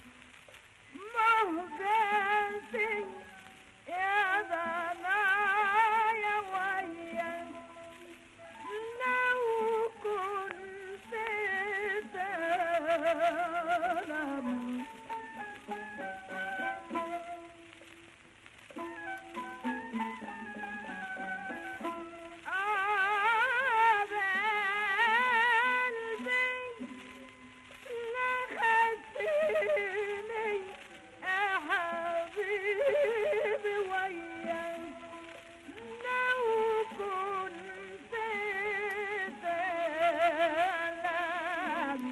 مهجتي يا ضنايا وياك لو كنت تعلم قلبي لخدتني يا حبيبي وياك لو كنت تعلم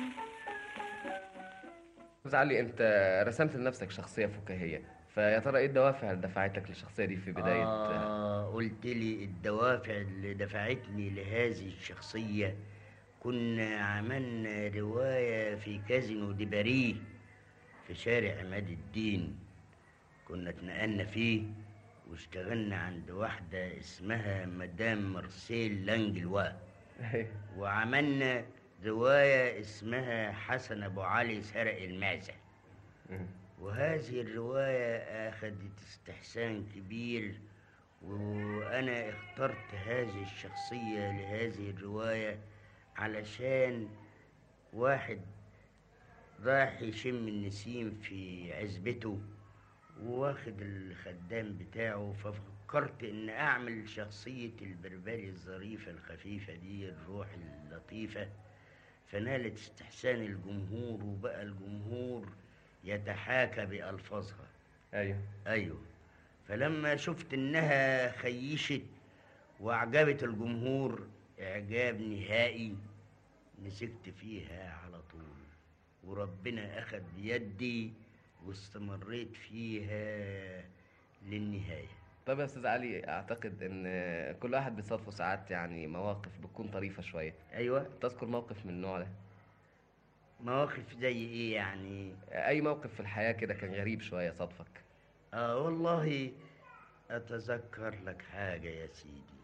استاذ علي انت رسمت لنفسك شخصيه فكاهيه فيا ترى ايه الدوافع اللي دفعتك للشخصيه دي في بدايه آه قلت لي الدوافع اللي دفعتني لهذه الشخصية كنا عملنا رواية في كازينو دي باريه في شارع عماد الدين كنا اتنقلنا فيه واشتغلنا عند واحدة اسمها مدام مارسيل لانجلوا وعملنا رواية اسمها حسن أبو علي سرق المعزة وهذه الرواية أخذت استحسان كبير وأنا اخترت هذه الشخصية لهذه الرواية علشان واحد راح يشم النسيم في عزبته واخد الخدام بتاعه ففكرت ان اعمل شخصية البربري الظريفة الخفيفة دي الروح اللطيفة فنالت استحسان الجمهور وبقى الجمهور يتحاكى بألفاظها ايوه ايوه فلما شفت انها خيشت واعجبت الجمهور اعجاب نهائي مسكت فيها على طول وربنا اخد بيدي واستمريت فيها للنهايه طيب يا استاذ علي اعتقد ان كل واحد بيصادفه ساعات يعني مواقف بتكون طريفه شويه ايوه تذكر موقف من النوع ده مواقف زي ايه يعني اي موقف في الحياه كده كان غريب شويه صادفك اه والله اتذكر لك حاجة يا سيدي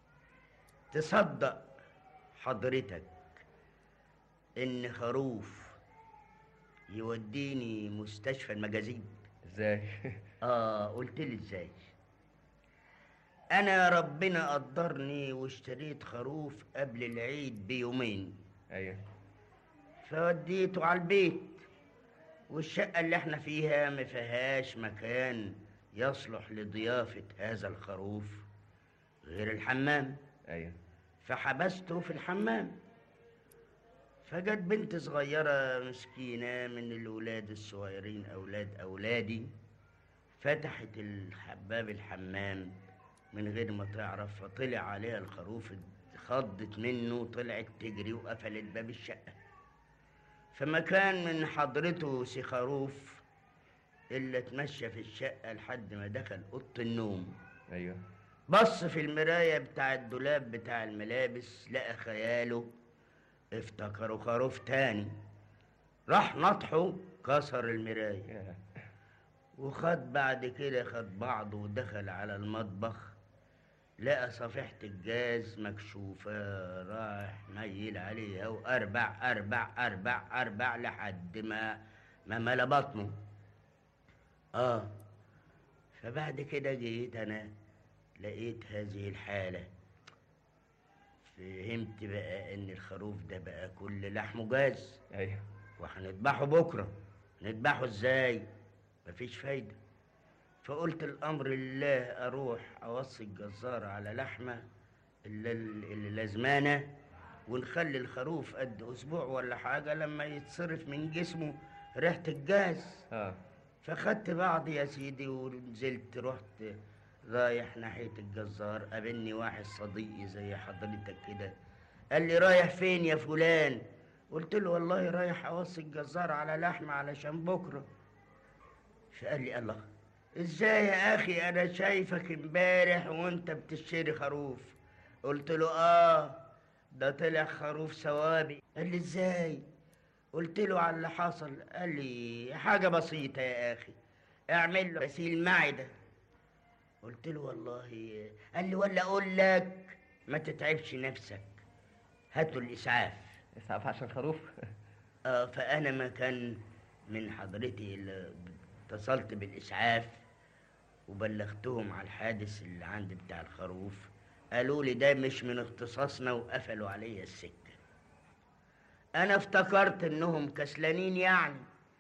تصدق حضرتك ان خروف يوديني مستشفى المجازين ازاي اه قلت لي ازاي انا ربنا قدرني واشتريت خروف قبل العيد بيومين ايوه فوديته على البيت والشقة اللي احنا فيها ما فيهاش مكان يصلح لضيافة هذا الخروف غير الحمام ايوه فحبسته في الحمام فجت بنت صغيرة مسكينة من الولاد الصغيرين أولاد أولادي فتحت الحباب الحمام من غير ما تعرف فطلع عليها الخروف خضت منه طلعت تجري وقفلت باب الشقة فما كان من حضرته سي خروف إلا اتمشى في الشقة لحد ما دخل أوضة النوم ايوه بص في المراية بتاع الدولاب بتاع الملابس لقى خياله افتكروا خروف تاني راح نطحه كسر المراية وخد بعد كده خد بعضه ودخل على المطبخ لقى صفيحة الجاز مكشوفة راح ميل عليها وأربع أربع أربع أربع لحد ما ما ملا بطنه آه فبعد كده جيت أنا لقيت هذه الحالة فهمت بقى إن الخروف ده بقى كل لحمه جاز ايوه وهنذبحه بكرة نذبحه إزاي؟ مفيش فايدة فقلت الأمر لله أروح أوصي الجزار على لحمة اللي, اللي لازمانة ونخلي الخروف قد أسبوع ولا حاجة لما يتصرف من جسمه ريحة الجاز اه فخدت بعضي يا سيدي ونزلت رحت رايح ناحية الجزار قابلني واحد صديقي زي حضرتك كده قال لي رايح فين يا فلان قلت له والله رايح اوصي الجزار على لحمة علشان بكرة فقال لي الله ازاي يا اخي انا شايفك امبارح وانت بتشتري خروف قلت له اه ده طلع خروف ثوابي قال لي ازاي قلت له على اللي حصل قال لي حاجة بسيطة يا اخي اعمل له غسيل معدة قلت له والله قال لي ولا اقول لك ما تتعبش نفسك هاتوا الاسعاف اسعاف عشان خروف اه فانا ما كان من حضرتي اللي اتصلت بالاسعاف وبلغتهم على الحادث اللي عندي بتاع الخروف قالوا لي ده مش من اختصاصنا وقفلوا عليا السكه انا افتكرت انهم كسلانين يعني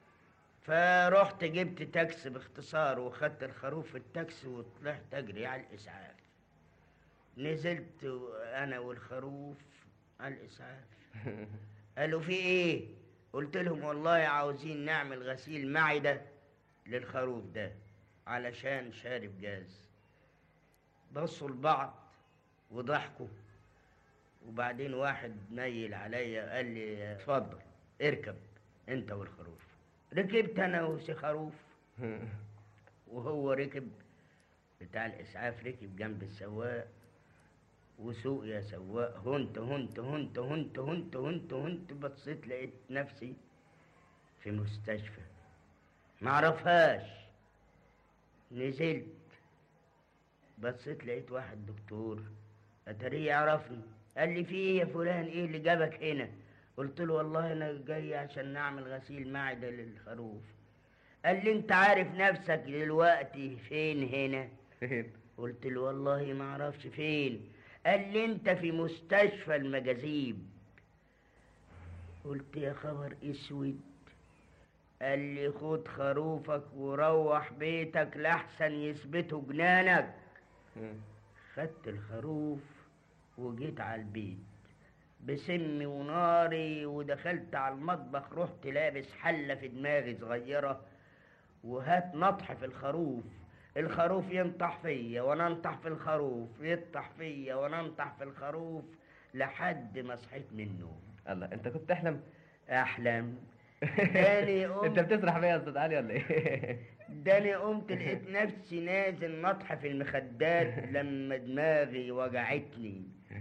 فرحت جبت تاكسي باختصار وخدت الخروف في التاكسي وطلعت اجري على الاسعاف نزلت انا والخروف على الاسعاف قالوا في ايه قلت لهم والله عاوزين نعمل غسيل معده للخروف ده علشان شارب جاز بصوا لبعض وضحكوا وبعدين واحد نيل عليا قال لي اتفضل اركب انت والخروف ركبت انا وسي خروف وهو ركب بتاع الاسعاف ركب جنب السواق وسوق يا سواق هنت هنت هنت هنت هنت هنت هنت بصيت لقيت نفسي في مستشفى معرفهاش نزلت بصيت لقيت واحد دكتور اتاريه يعرفني قال لي في ايه يا فلان ايه اللي جابك هنا قلت له والله انا جاي عشان نعمل غسيل معده للخروف قال لي انت عارف نفسك دلوقتي فين هنا فين قلت له والله ما اعرفش فين قال لي انت في مستشفى المجاذيب قلت يا خبر اسود قال لي خد خروفك وروح بيتك لحسن يثبتوا جنانك خدت الخروف وجيت على البيت بسمي وناري ودخلت على المطبخ رحت لابس حلة في دماغي صغيرة وهات نطح في الخروف الخروف ينطح فيا وانا انطح في الخروف يطح فيا وانا انطح في الخروف لحد ما صحيت من النوم الله انت كنت تحلم احلم تاني قمت انت بتسرح بيا يا استاذ علي ولا ايه داني قمت لقيت نفسي نازل نطح في المخدات لما دماغي وجعتني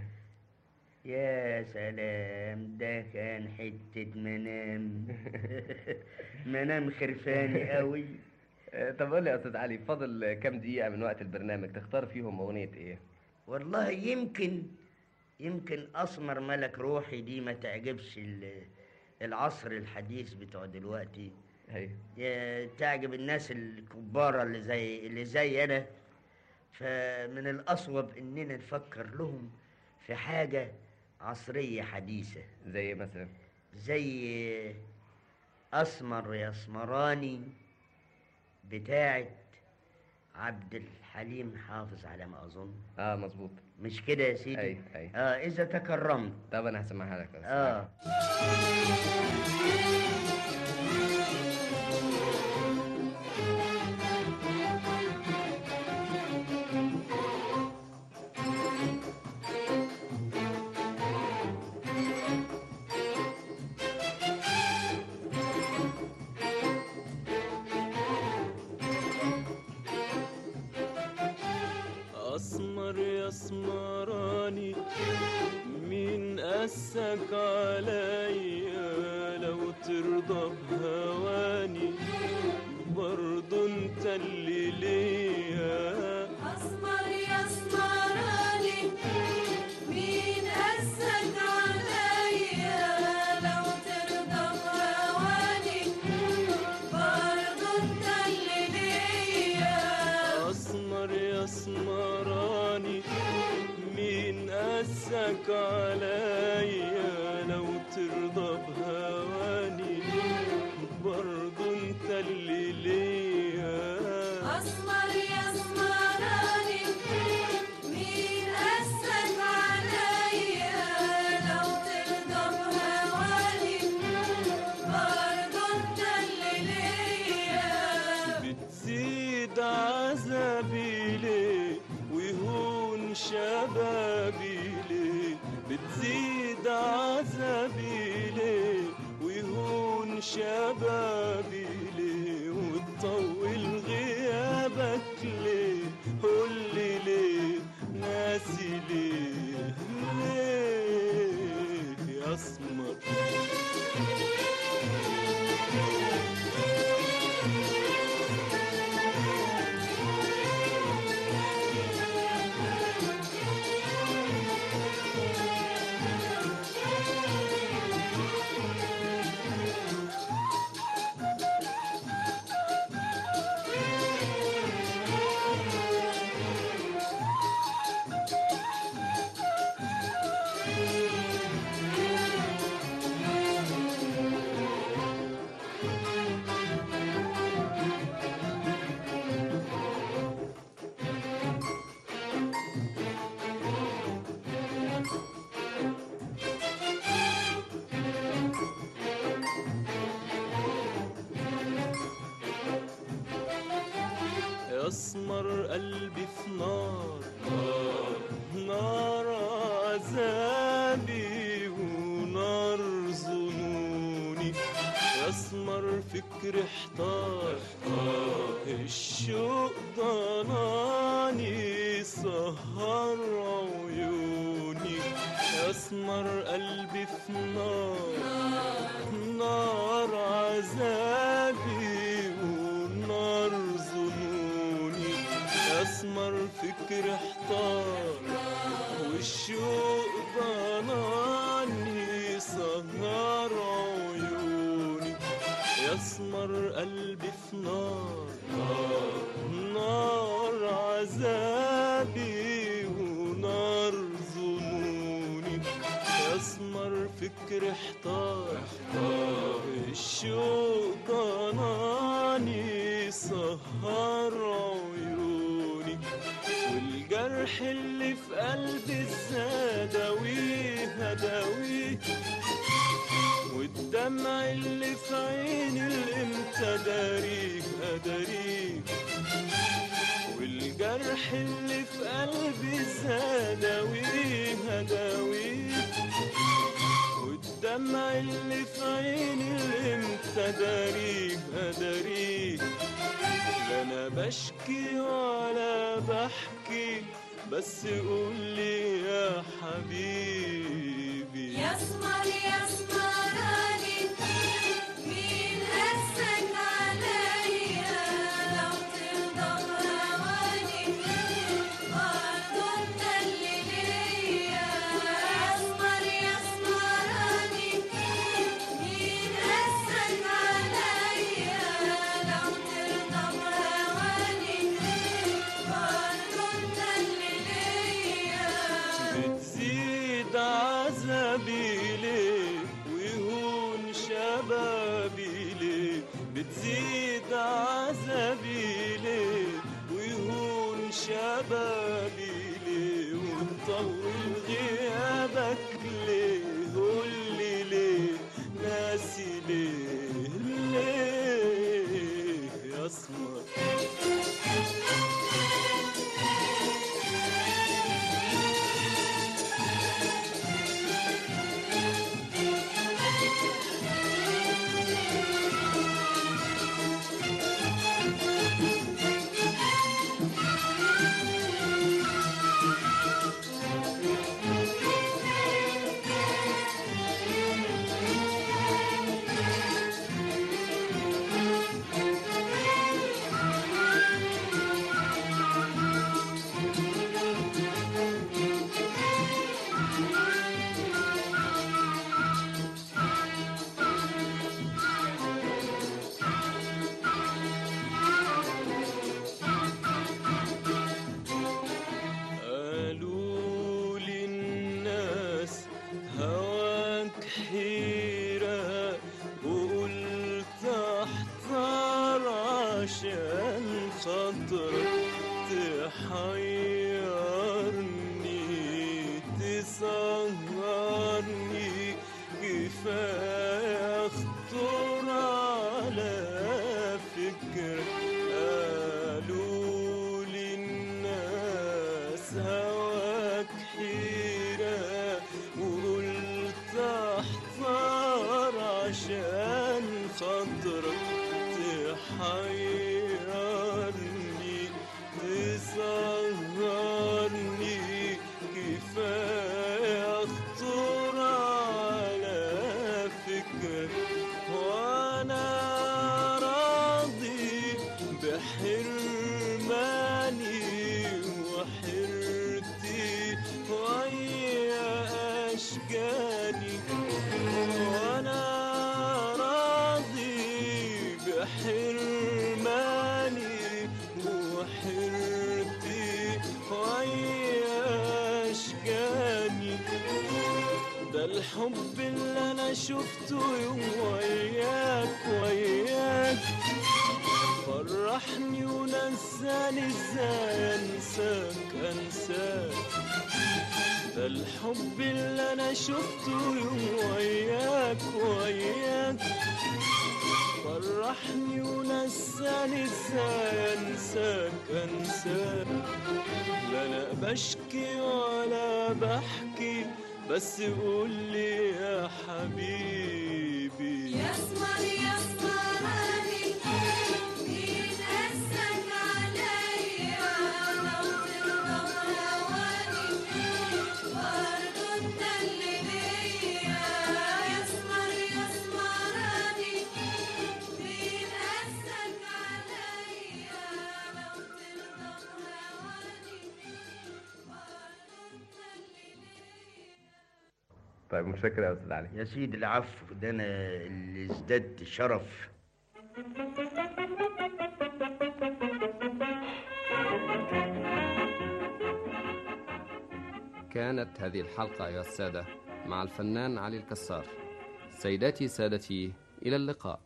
يا سلام ده كان حتة منام منام خرفاني قوي آه، طب قول لي يا استاذ علي فاضل كام دقيقة من وقت البرنامج تختار فيهم أغنية إيه؟ والله يمكن يمكن اسمر ملك روحي دي ما تعجبش ال- العصر الحديث بتوع دلوقتي أيوه يا- تعجب الناس الكبار اللي زي اللي زي انا فمن الاصوب اننا نفكر لهم في حاجه عصريه حديثه زي مثلا زي اسمر يا اسمراني بتاعت عبد الحليم حافظ على ما اظن اه مظبوط مش كده يا سيدي أيوه أيوه اه اذا تكرمت طب أنا هسمعها لك يا أستاذ اه اسمر يا اسمراني مين قاسك عليا لو ترضى بهواني برضو انت اللي ليا أسمر يا اسمراني مين قاسك عليا لو ترضى بهواني برضو انت اللي ليا اسمر يا اسمراني مين قاسك عليا لو ترضى بهواني برضو انت اللي ليا أسمر يا اسمراني مين قاسك عليا لو ترضى بهواني برضو انت اللي ليا بتزيد عذابي ليه ويهون شبابي ليه بتزيد عذابي ليه ويهون شبابي ليه وتطول غيابك ليه قولي ليه ناسي ليه ليه يا اسمر يسمر قلبي في نار نار عذابي ونار ظنوني يسمر فكر احتار الشوق ضناني سهر عيوني يسمر قلبي في نار نار عذابي ونار ظنوني يسمر فكر احتار والشوق ضناني سهر عيوني يسمر قلبي في نار نار عذابي ونار ظنوني يسمر فكر احتار الشوق ضناني سهر عيوني والجرح اللي في قلبي ازاي اداويه اداويه والدمع اللي في عيني الامتى داريه اداريه والجرح اللي في قلبي ازاي اداويه اداويه والدمع اللي في عيني الامتى داريه اداريه لا انا بشكي ولا بحكي بس قولي يا حبيبي يا اسمر يا اسمراني مين قاسك عليا لو غيابي ليه وتطول غيابك ليه قولي ليه ناسي ليه ليه يا اسمر قالوا لي الناس هواك حيرة وقلت احذر عشان خاطرك تحيرني تسهرني كفاية اخطر على فكرك قالوا لي الناس هواك حيرة وقلت احذر عشان خاطرك تحيرني تسهرني كفاية اخطر على فكرك وانا راضي بحرماني وحرتي ويا اشجاني وانا راضي بحرماني وحرتي ويا اشجاني ده الحب اللي انا شفته يوم وياك وياك فرحني ونساني ازاي انساك انساك ده الحب اللي انا شفته يوم وياك وياك فرحني ونساني ازاي انساك انساك لا انا بشكي ولا بحكي بس قولي يا حبيبي يسمر يسمرني مين قاسك عليا لو ترضى بهواني برضه انت اللي ليا يسمر يسمرني مين قاسك عليا لو ترضى بهواني طيب متشكر يا استاذ علي يا سيدي العفو ده انا اللي ازددت شرف كانت هذه الحلقة أيها السادة مع الفنان علي الكسار سيداتي سادتي إلى اللقاء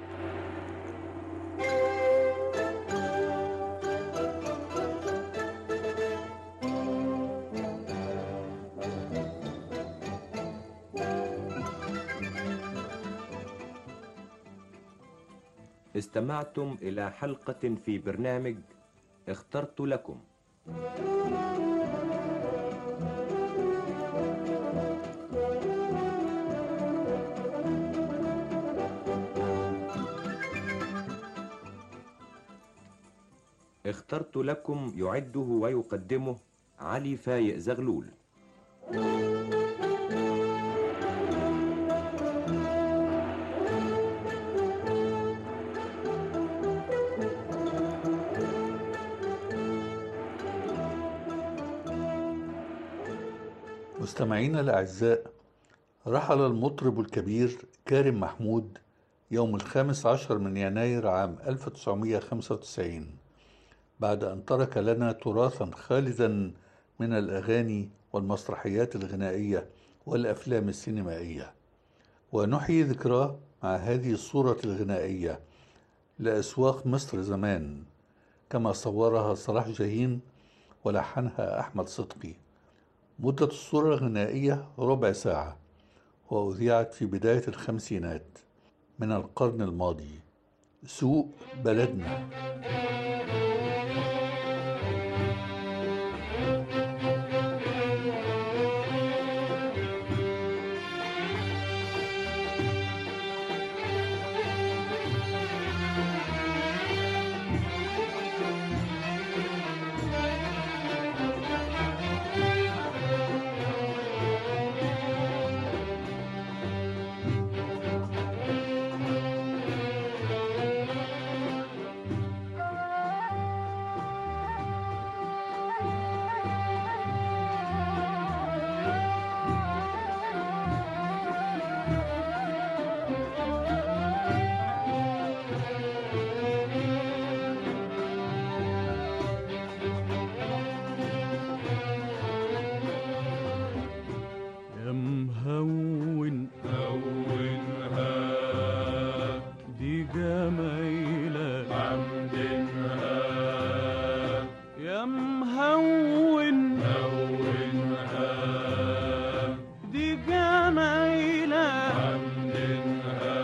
استمعتم إلى حلقة في برنامج اخترت لكم اخترت لكم يعده ويقدمه علي فايق زغلول مستمعينا الأعزاء رحل المطرب الكبير كارم محمود يوم الخامس عشر من يناير عام 1995 بعد أن ترك لنا تراثا خالدا من الأغاني والمسرحيات الغنائية والأفلام السينمائية ونحيي ذكراه مع هذه الصورة الغنائية لأسواق مصر زمان كما صورها صلاح جاهين ولحنها أحمد صدقي مدة الصورة الغنائية ربع ساعة وأذيعت في بداية الخمسينات من القرن الماضي سوق بلدنا يا مهون هونها دي جمايلة حمدنها يا مهون هونها دي جمايلة حمدنها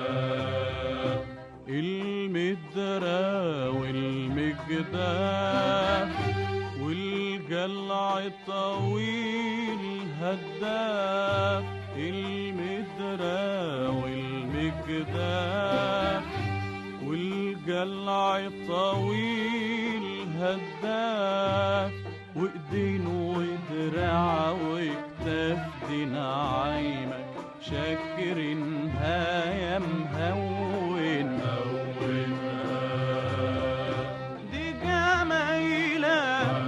المدرى والمجداف والجلع طويل هداف المدرى والمجداف والجلع طويل هداف وايدين ودراع وكتاف دي نعايمك شاكرينها يا مهون دي جمايلة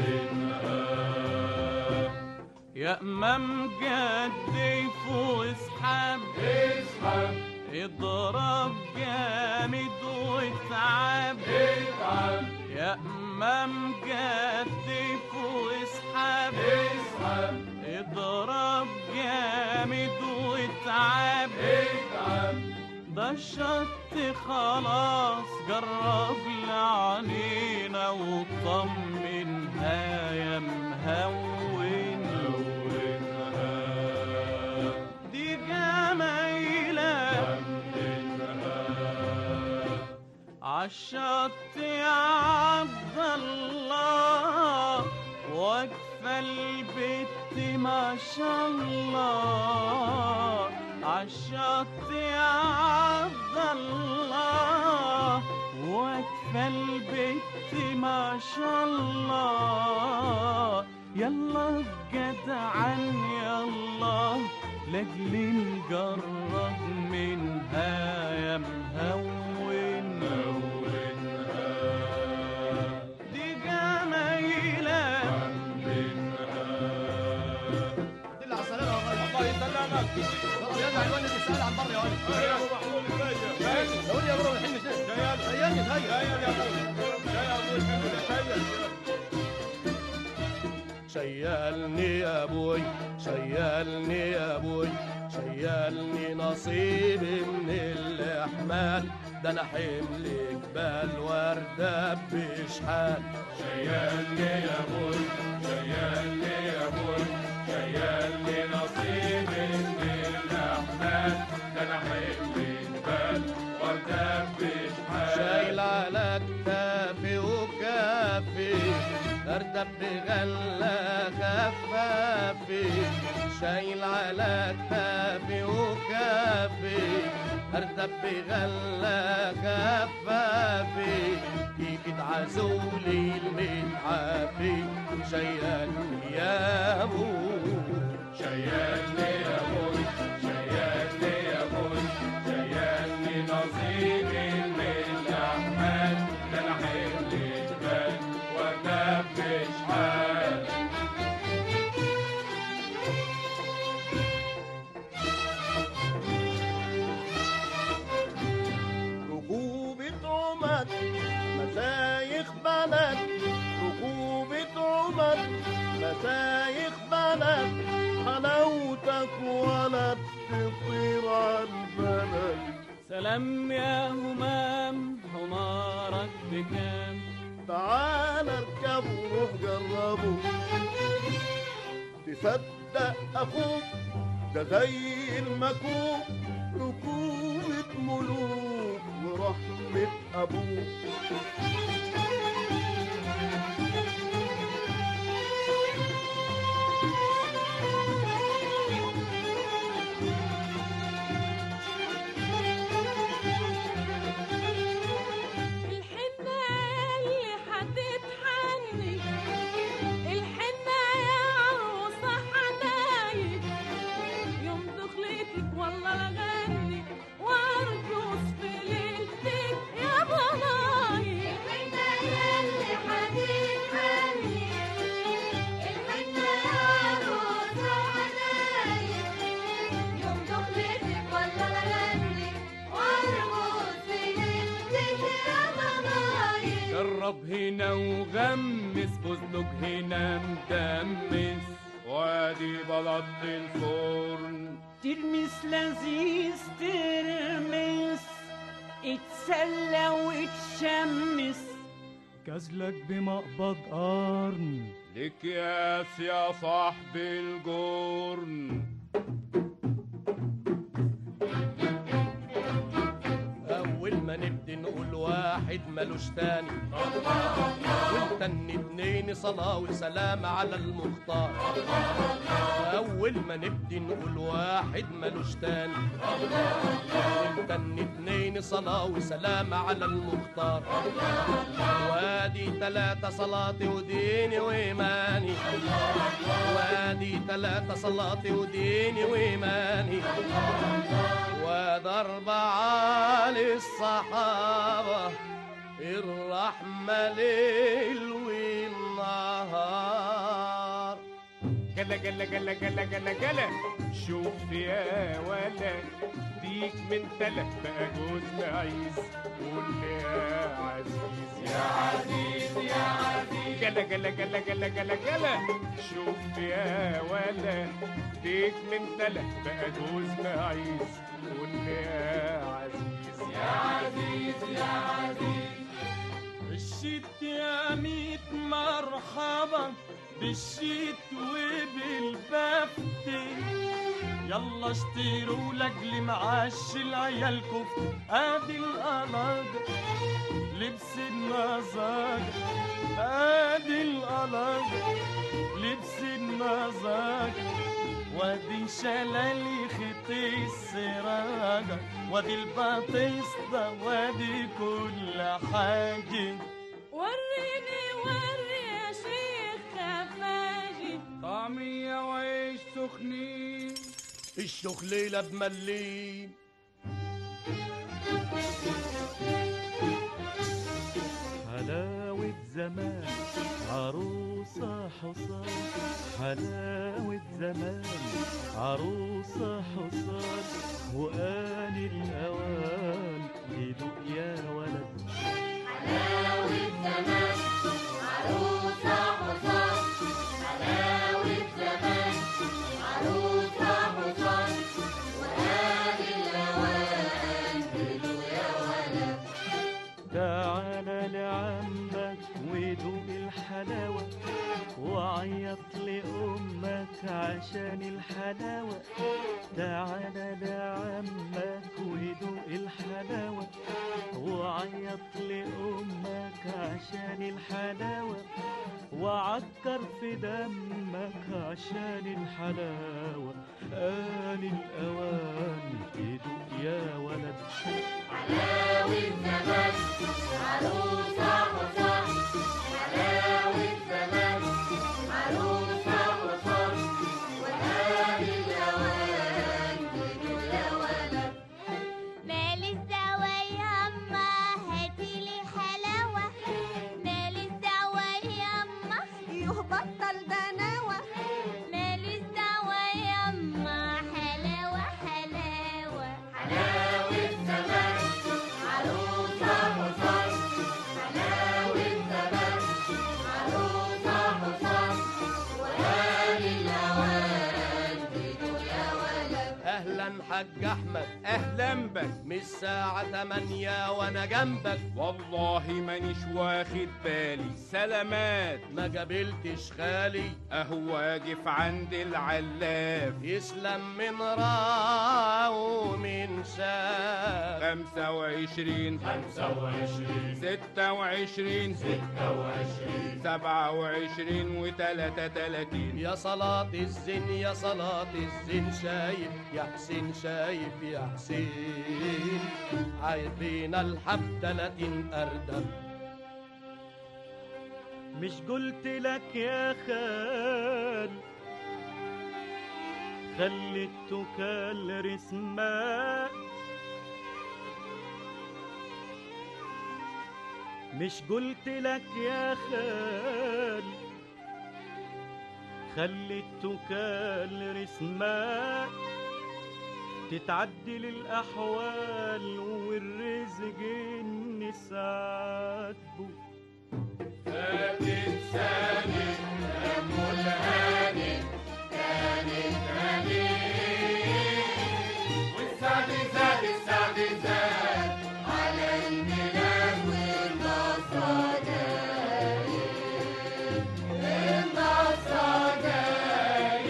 يا امام جدي واسحب اسحب اضرب جامد واتعب اتعب يا امام جدي واسحب اسحب اضرب جامد واتعب اتعب ده الشط خلاص جرب لعنينا وطمنها يا مهون دي جمايلة عالشط يا عبد الله واقفة البت ما شاء الله عالشط يا عبد الله واقفة البت ما شاء الله يلا جدعا يلا لاجل نجرب منها يا مهون دي جمايلة دل على السلامة يا الله يسلمك يلا يا ولد تسأل عن بره يا ولد يا ابو محمود ازيك قول يا برو الحين جاي سيرني سير جاي يا ابوي جاي يا ابوي شيلني يا ابوي شيلني يا ابوي شيلني نصيبي من الاحمال ده انا حمل جبال وردة بشحال شيلني يا ابوي شيلني يا ابوي شيلني نصيبي من الاحمال ده انا حمل جبال وردة بشحال شايل على كتافي وكافي اردب بغلة خفافي شايل على كتافي وكافي اردب بغلة خفافي كيف تعزولي المتعافي شيلني يا ابو شيلني يا ابوي شيلني يا ابوي شيلني نصيبي من الاحمال ده انا حمل جبال وكبش حال ركوبة عمد مشايخ بلد ركوبة عمد مشايخ بلد حلاوتك ولا بتطير عن بلد سلام يا همام حمارك بكام تعال اركبوا روح جربوا تصدق اخوك ده زي المكوك ركوبة ملوك ورحمة ابوك الحنة اللي هتتحني الحنة يا عروسة حنايب يوم دخلتك والله لغني وارقص في ليلتك يا ضنايب الحنة اللي هتتحني الحنة يا عروسة حنايب يوم دخلتك والله لغني وارقص في ليلتك يا ضنايب جرب هنا وغمس فستق هنا مدمس وادي بلط الفرن ترمس لذيذ ترمس اتسلى وتشمس جازلك بمقبض قرن لك ياس يا صاحبي الجرن أول ما نبدي نقول واحد ملوش تاني ونتن اتنين صلاة وسلام على المختار أول ما نبدي نقول واحد ملوش تاني ونتن اتنين صلاة وسلام على المختار وادي تلاتة صلاتي وديني وإيماني وادي تلاتة صلاتي وديني وإيماني وضرب على الصحابة الرحمة ليل والنهار جلا جلا جلا جلا جلا جلا شوف يا ولا ديك من تلك بقى جوز معيز قول لي يا عزيز يا عزيز يا عزيز جلا جلا جلا جلا جلا جلا شوف يا ولا ديك من تلك بقى جوز معيز قول لي يا عزيز يا عزيز يا عزيز الشيت يا ميت مرحبا بالشيت وبالبفت يلا اشتروا لاجل معاش العيال كفت ادي القلاجة لبس النزاجة ادي القلاجة لبس النزاجة وادي شلالي خطي السراجة وادي البطيستا وادي كل حاجة وريني وري يا شيخ خفاجي طعمية وعيش سخنين الشخليلة بملين حلاوة زمان عروسة حصان حلاوة زمان عروسة حصان وآن الأوان يدوق يا ولد حلاوة زمان عروسة حصان حلاوة زمان عروسة حصان وهذه الأوان بدو يا ولد تعال لعمك ودوق الحلاوة وعيط لأمك عشان الحلاوة تعال لعمك ودوق الحلاوة وعيط لأمك عشان الحلاوة وعكر في دمك عشان الحلاوة آن الأوان يدوق يا ولد حلاوة زمان عروسة حصان حلاوة زمان عروسة حصان وهذه الأوان بدو يا ولد مالي الدوا يما هاتيلي حلاوة مالي الدوا يما يهبطل دناوة مالي الدوا يما حلاوة حلاوة حلاوة زمان عروسة حصان حلاوة زمان عروسة حصان وهذه الأوان بدو يا ولد أهلا اهلا حاج احمد اهلا بك من الساعة تمانية وانا جنبك والله مانيش واخد بالي سلامات ما قابلتش خالي اهو واقف عند العلاف يسلم من راعه ومن شاف خمسة وعشرين خمسة وعشرين ستة وعشرين ستة وعشرين سبعة وعشرين وتلاتة تلاتين يا صلاة الزين يا صلاة الزين شايف يا حسين شايف يا حسين عايبين الحب تلاتين أردب مش قلت لك يا خال خليتك الرسمة مش قلت لك يا خال خليتك الرسمة تتعدل الأحوال والرزق النسات بو فاتت سنة أم الهاني كانت هنية والسعد زاد السعد زاد على الميلاد والنصر جاي النصر جاي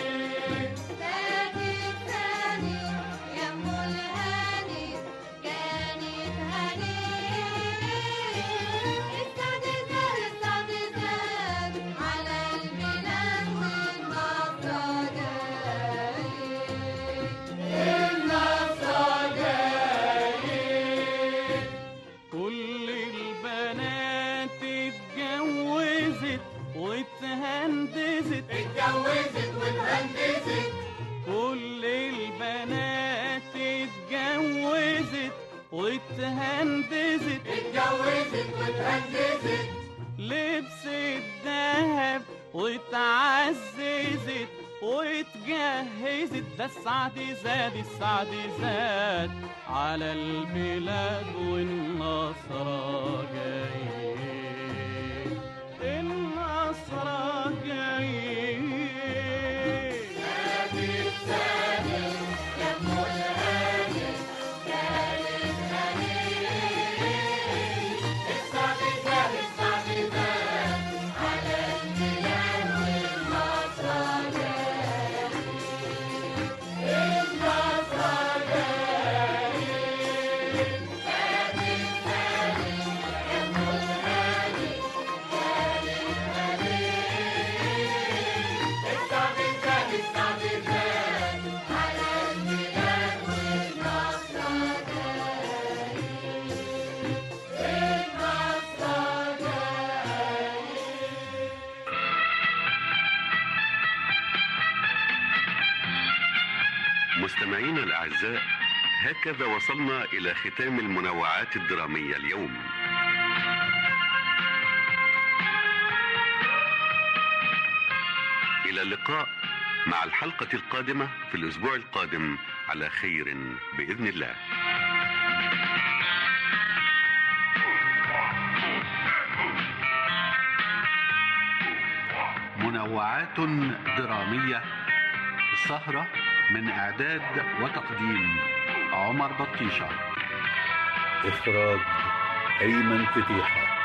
فاتت ثاني يا ام الهاني كانت هنية السعد زاد السعد زاد على الميلاد والنصر جاي النصر جاي كل البنات اتجوزت واتهندزت اتجوزت واتهندزت كل البنات اتجوزت واتهندزت اتجوزت واتهندزت لبست ذهب واتعززت واتجهزت ده السعد زاد السعد زاد على البلاد والنصر جاي النصر جاي فاتت سنة يا ام الهاني كانت هنية السعد زاد السعد زاد على الميلاد والنصر جاي النصر جاي فاتت سنة يا ام الهاني كانت هنية السعد زاد السعد زاد على الميلاد والنصر جاي النصر جاي مستمعينا الأعزاء هكذا وصلنا إلى ختام المنوعات الدرامية اليوم إلى اللقاء مع الحلقة القادمة في الأسبوع القادم على خير بإذن الله منوعات درامية السهرة من إعداد وتقديم عمر بطيشة إخراج أيمن فتيحة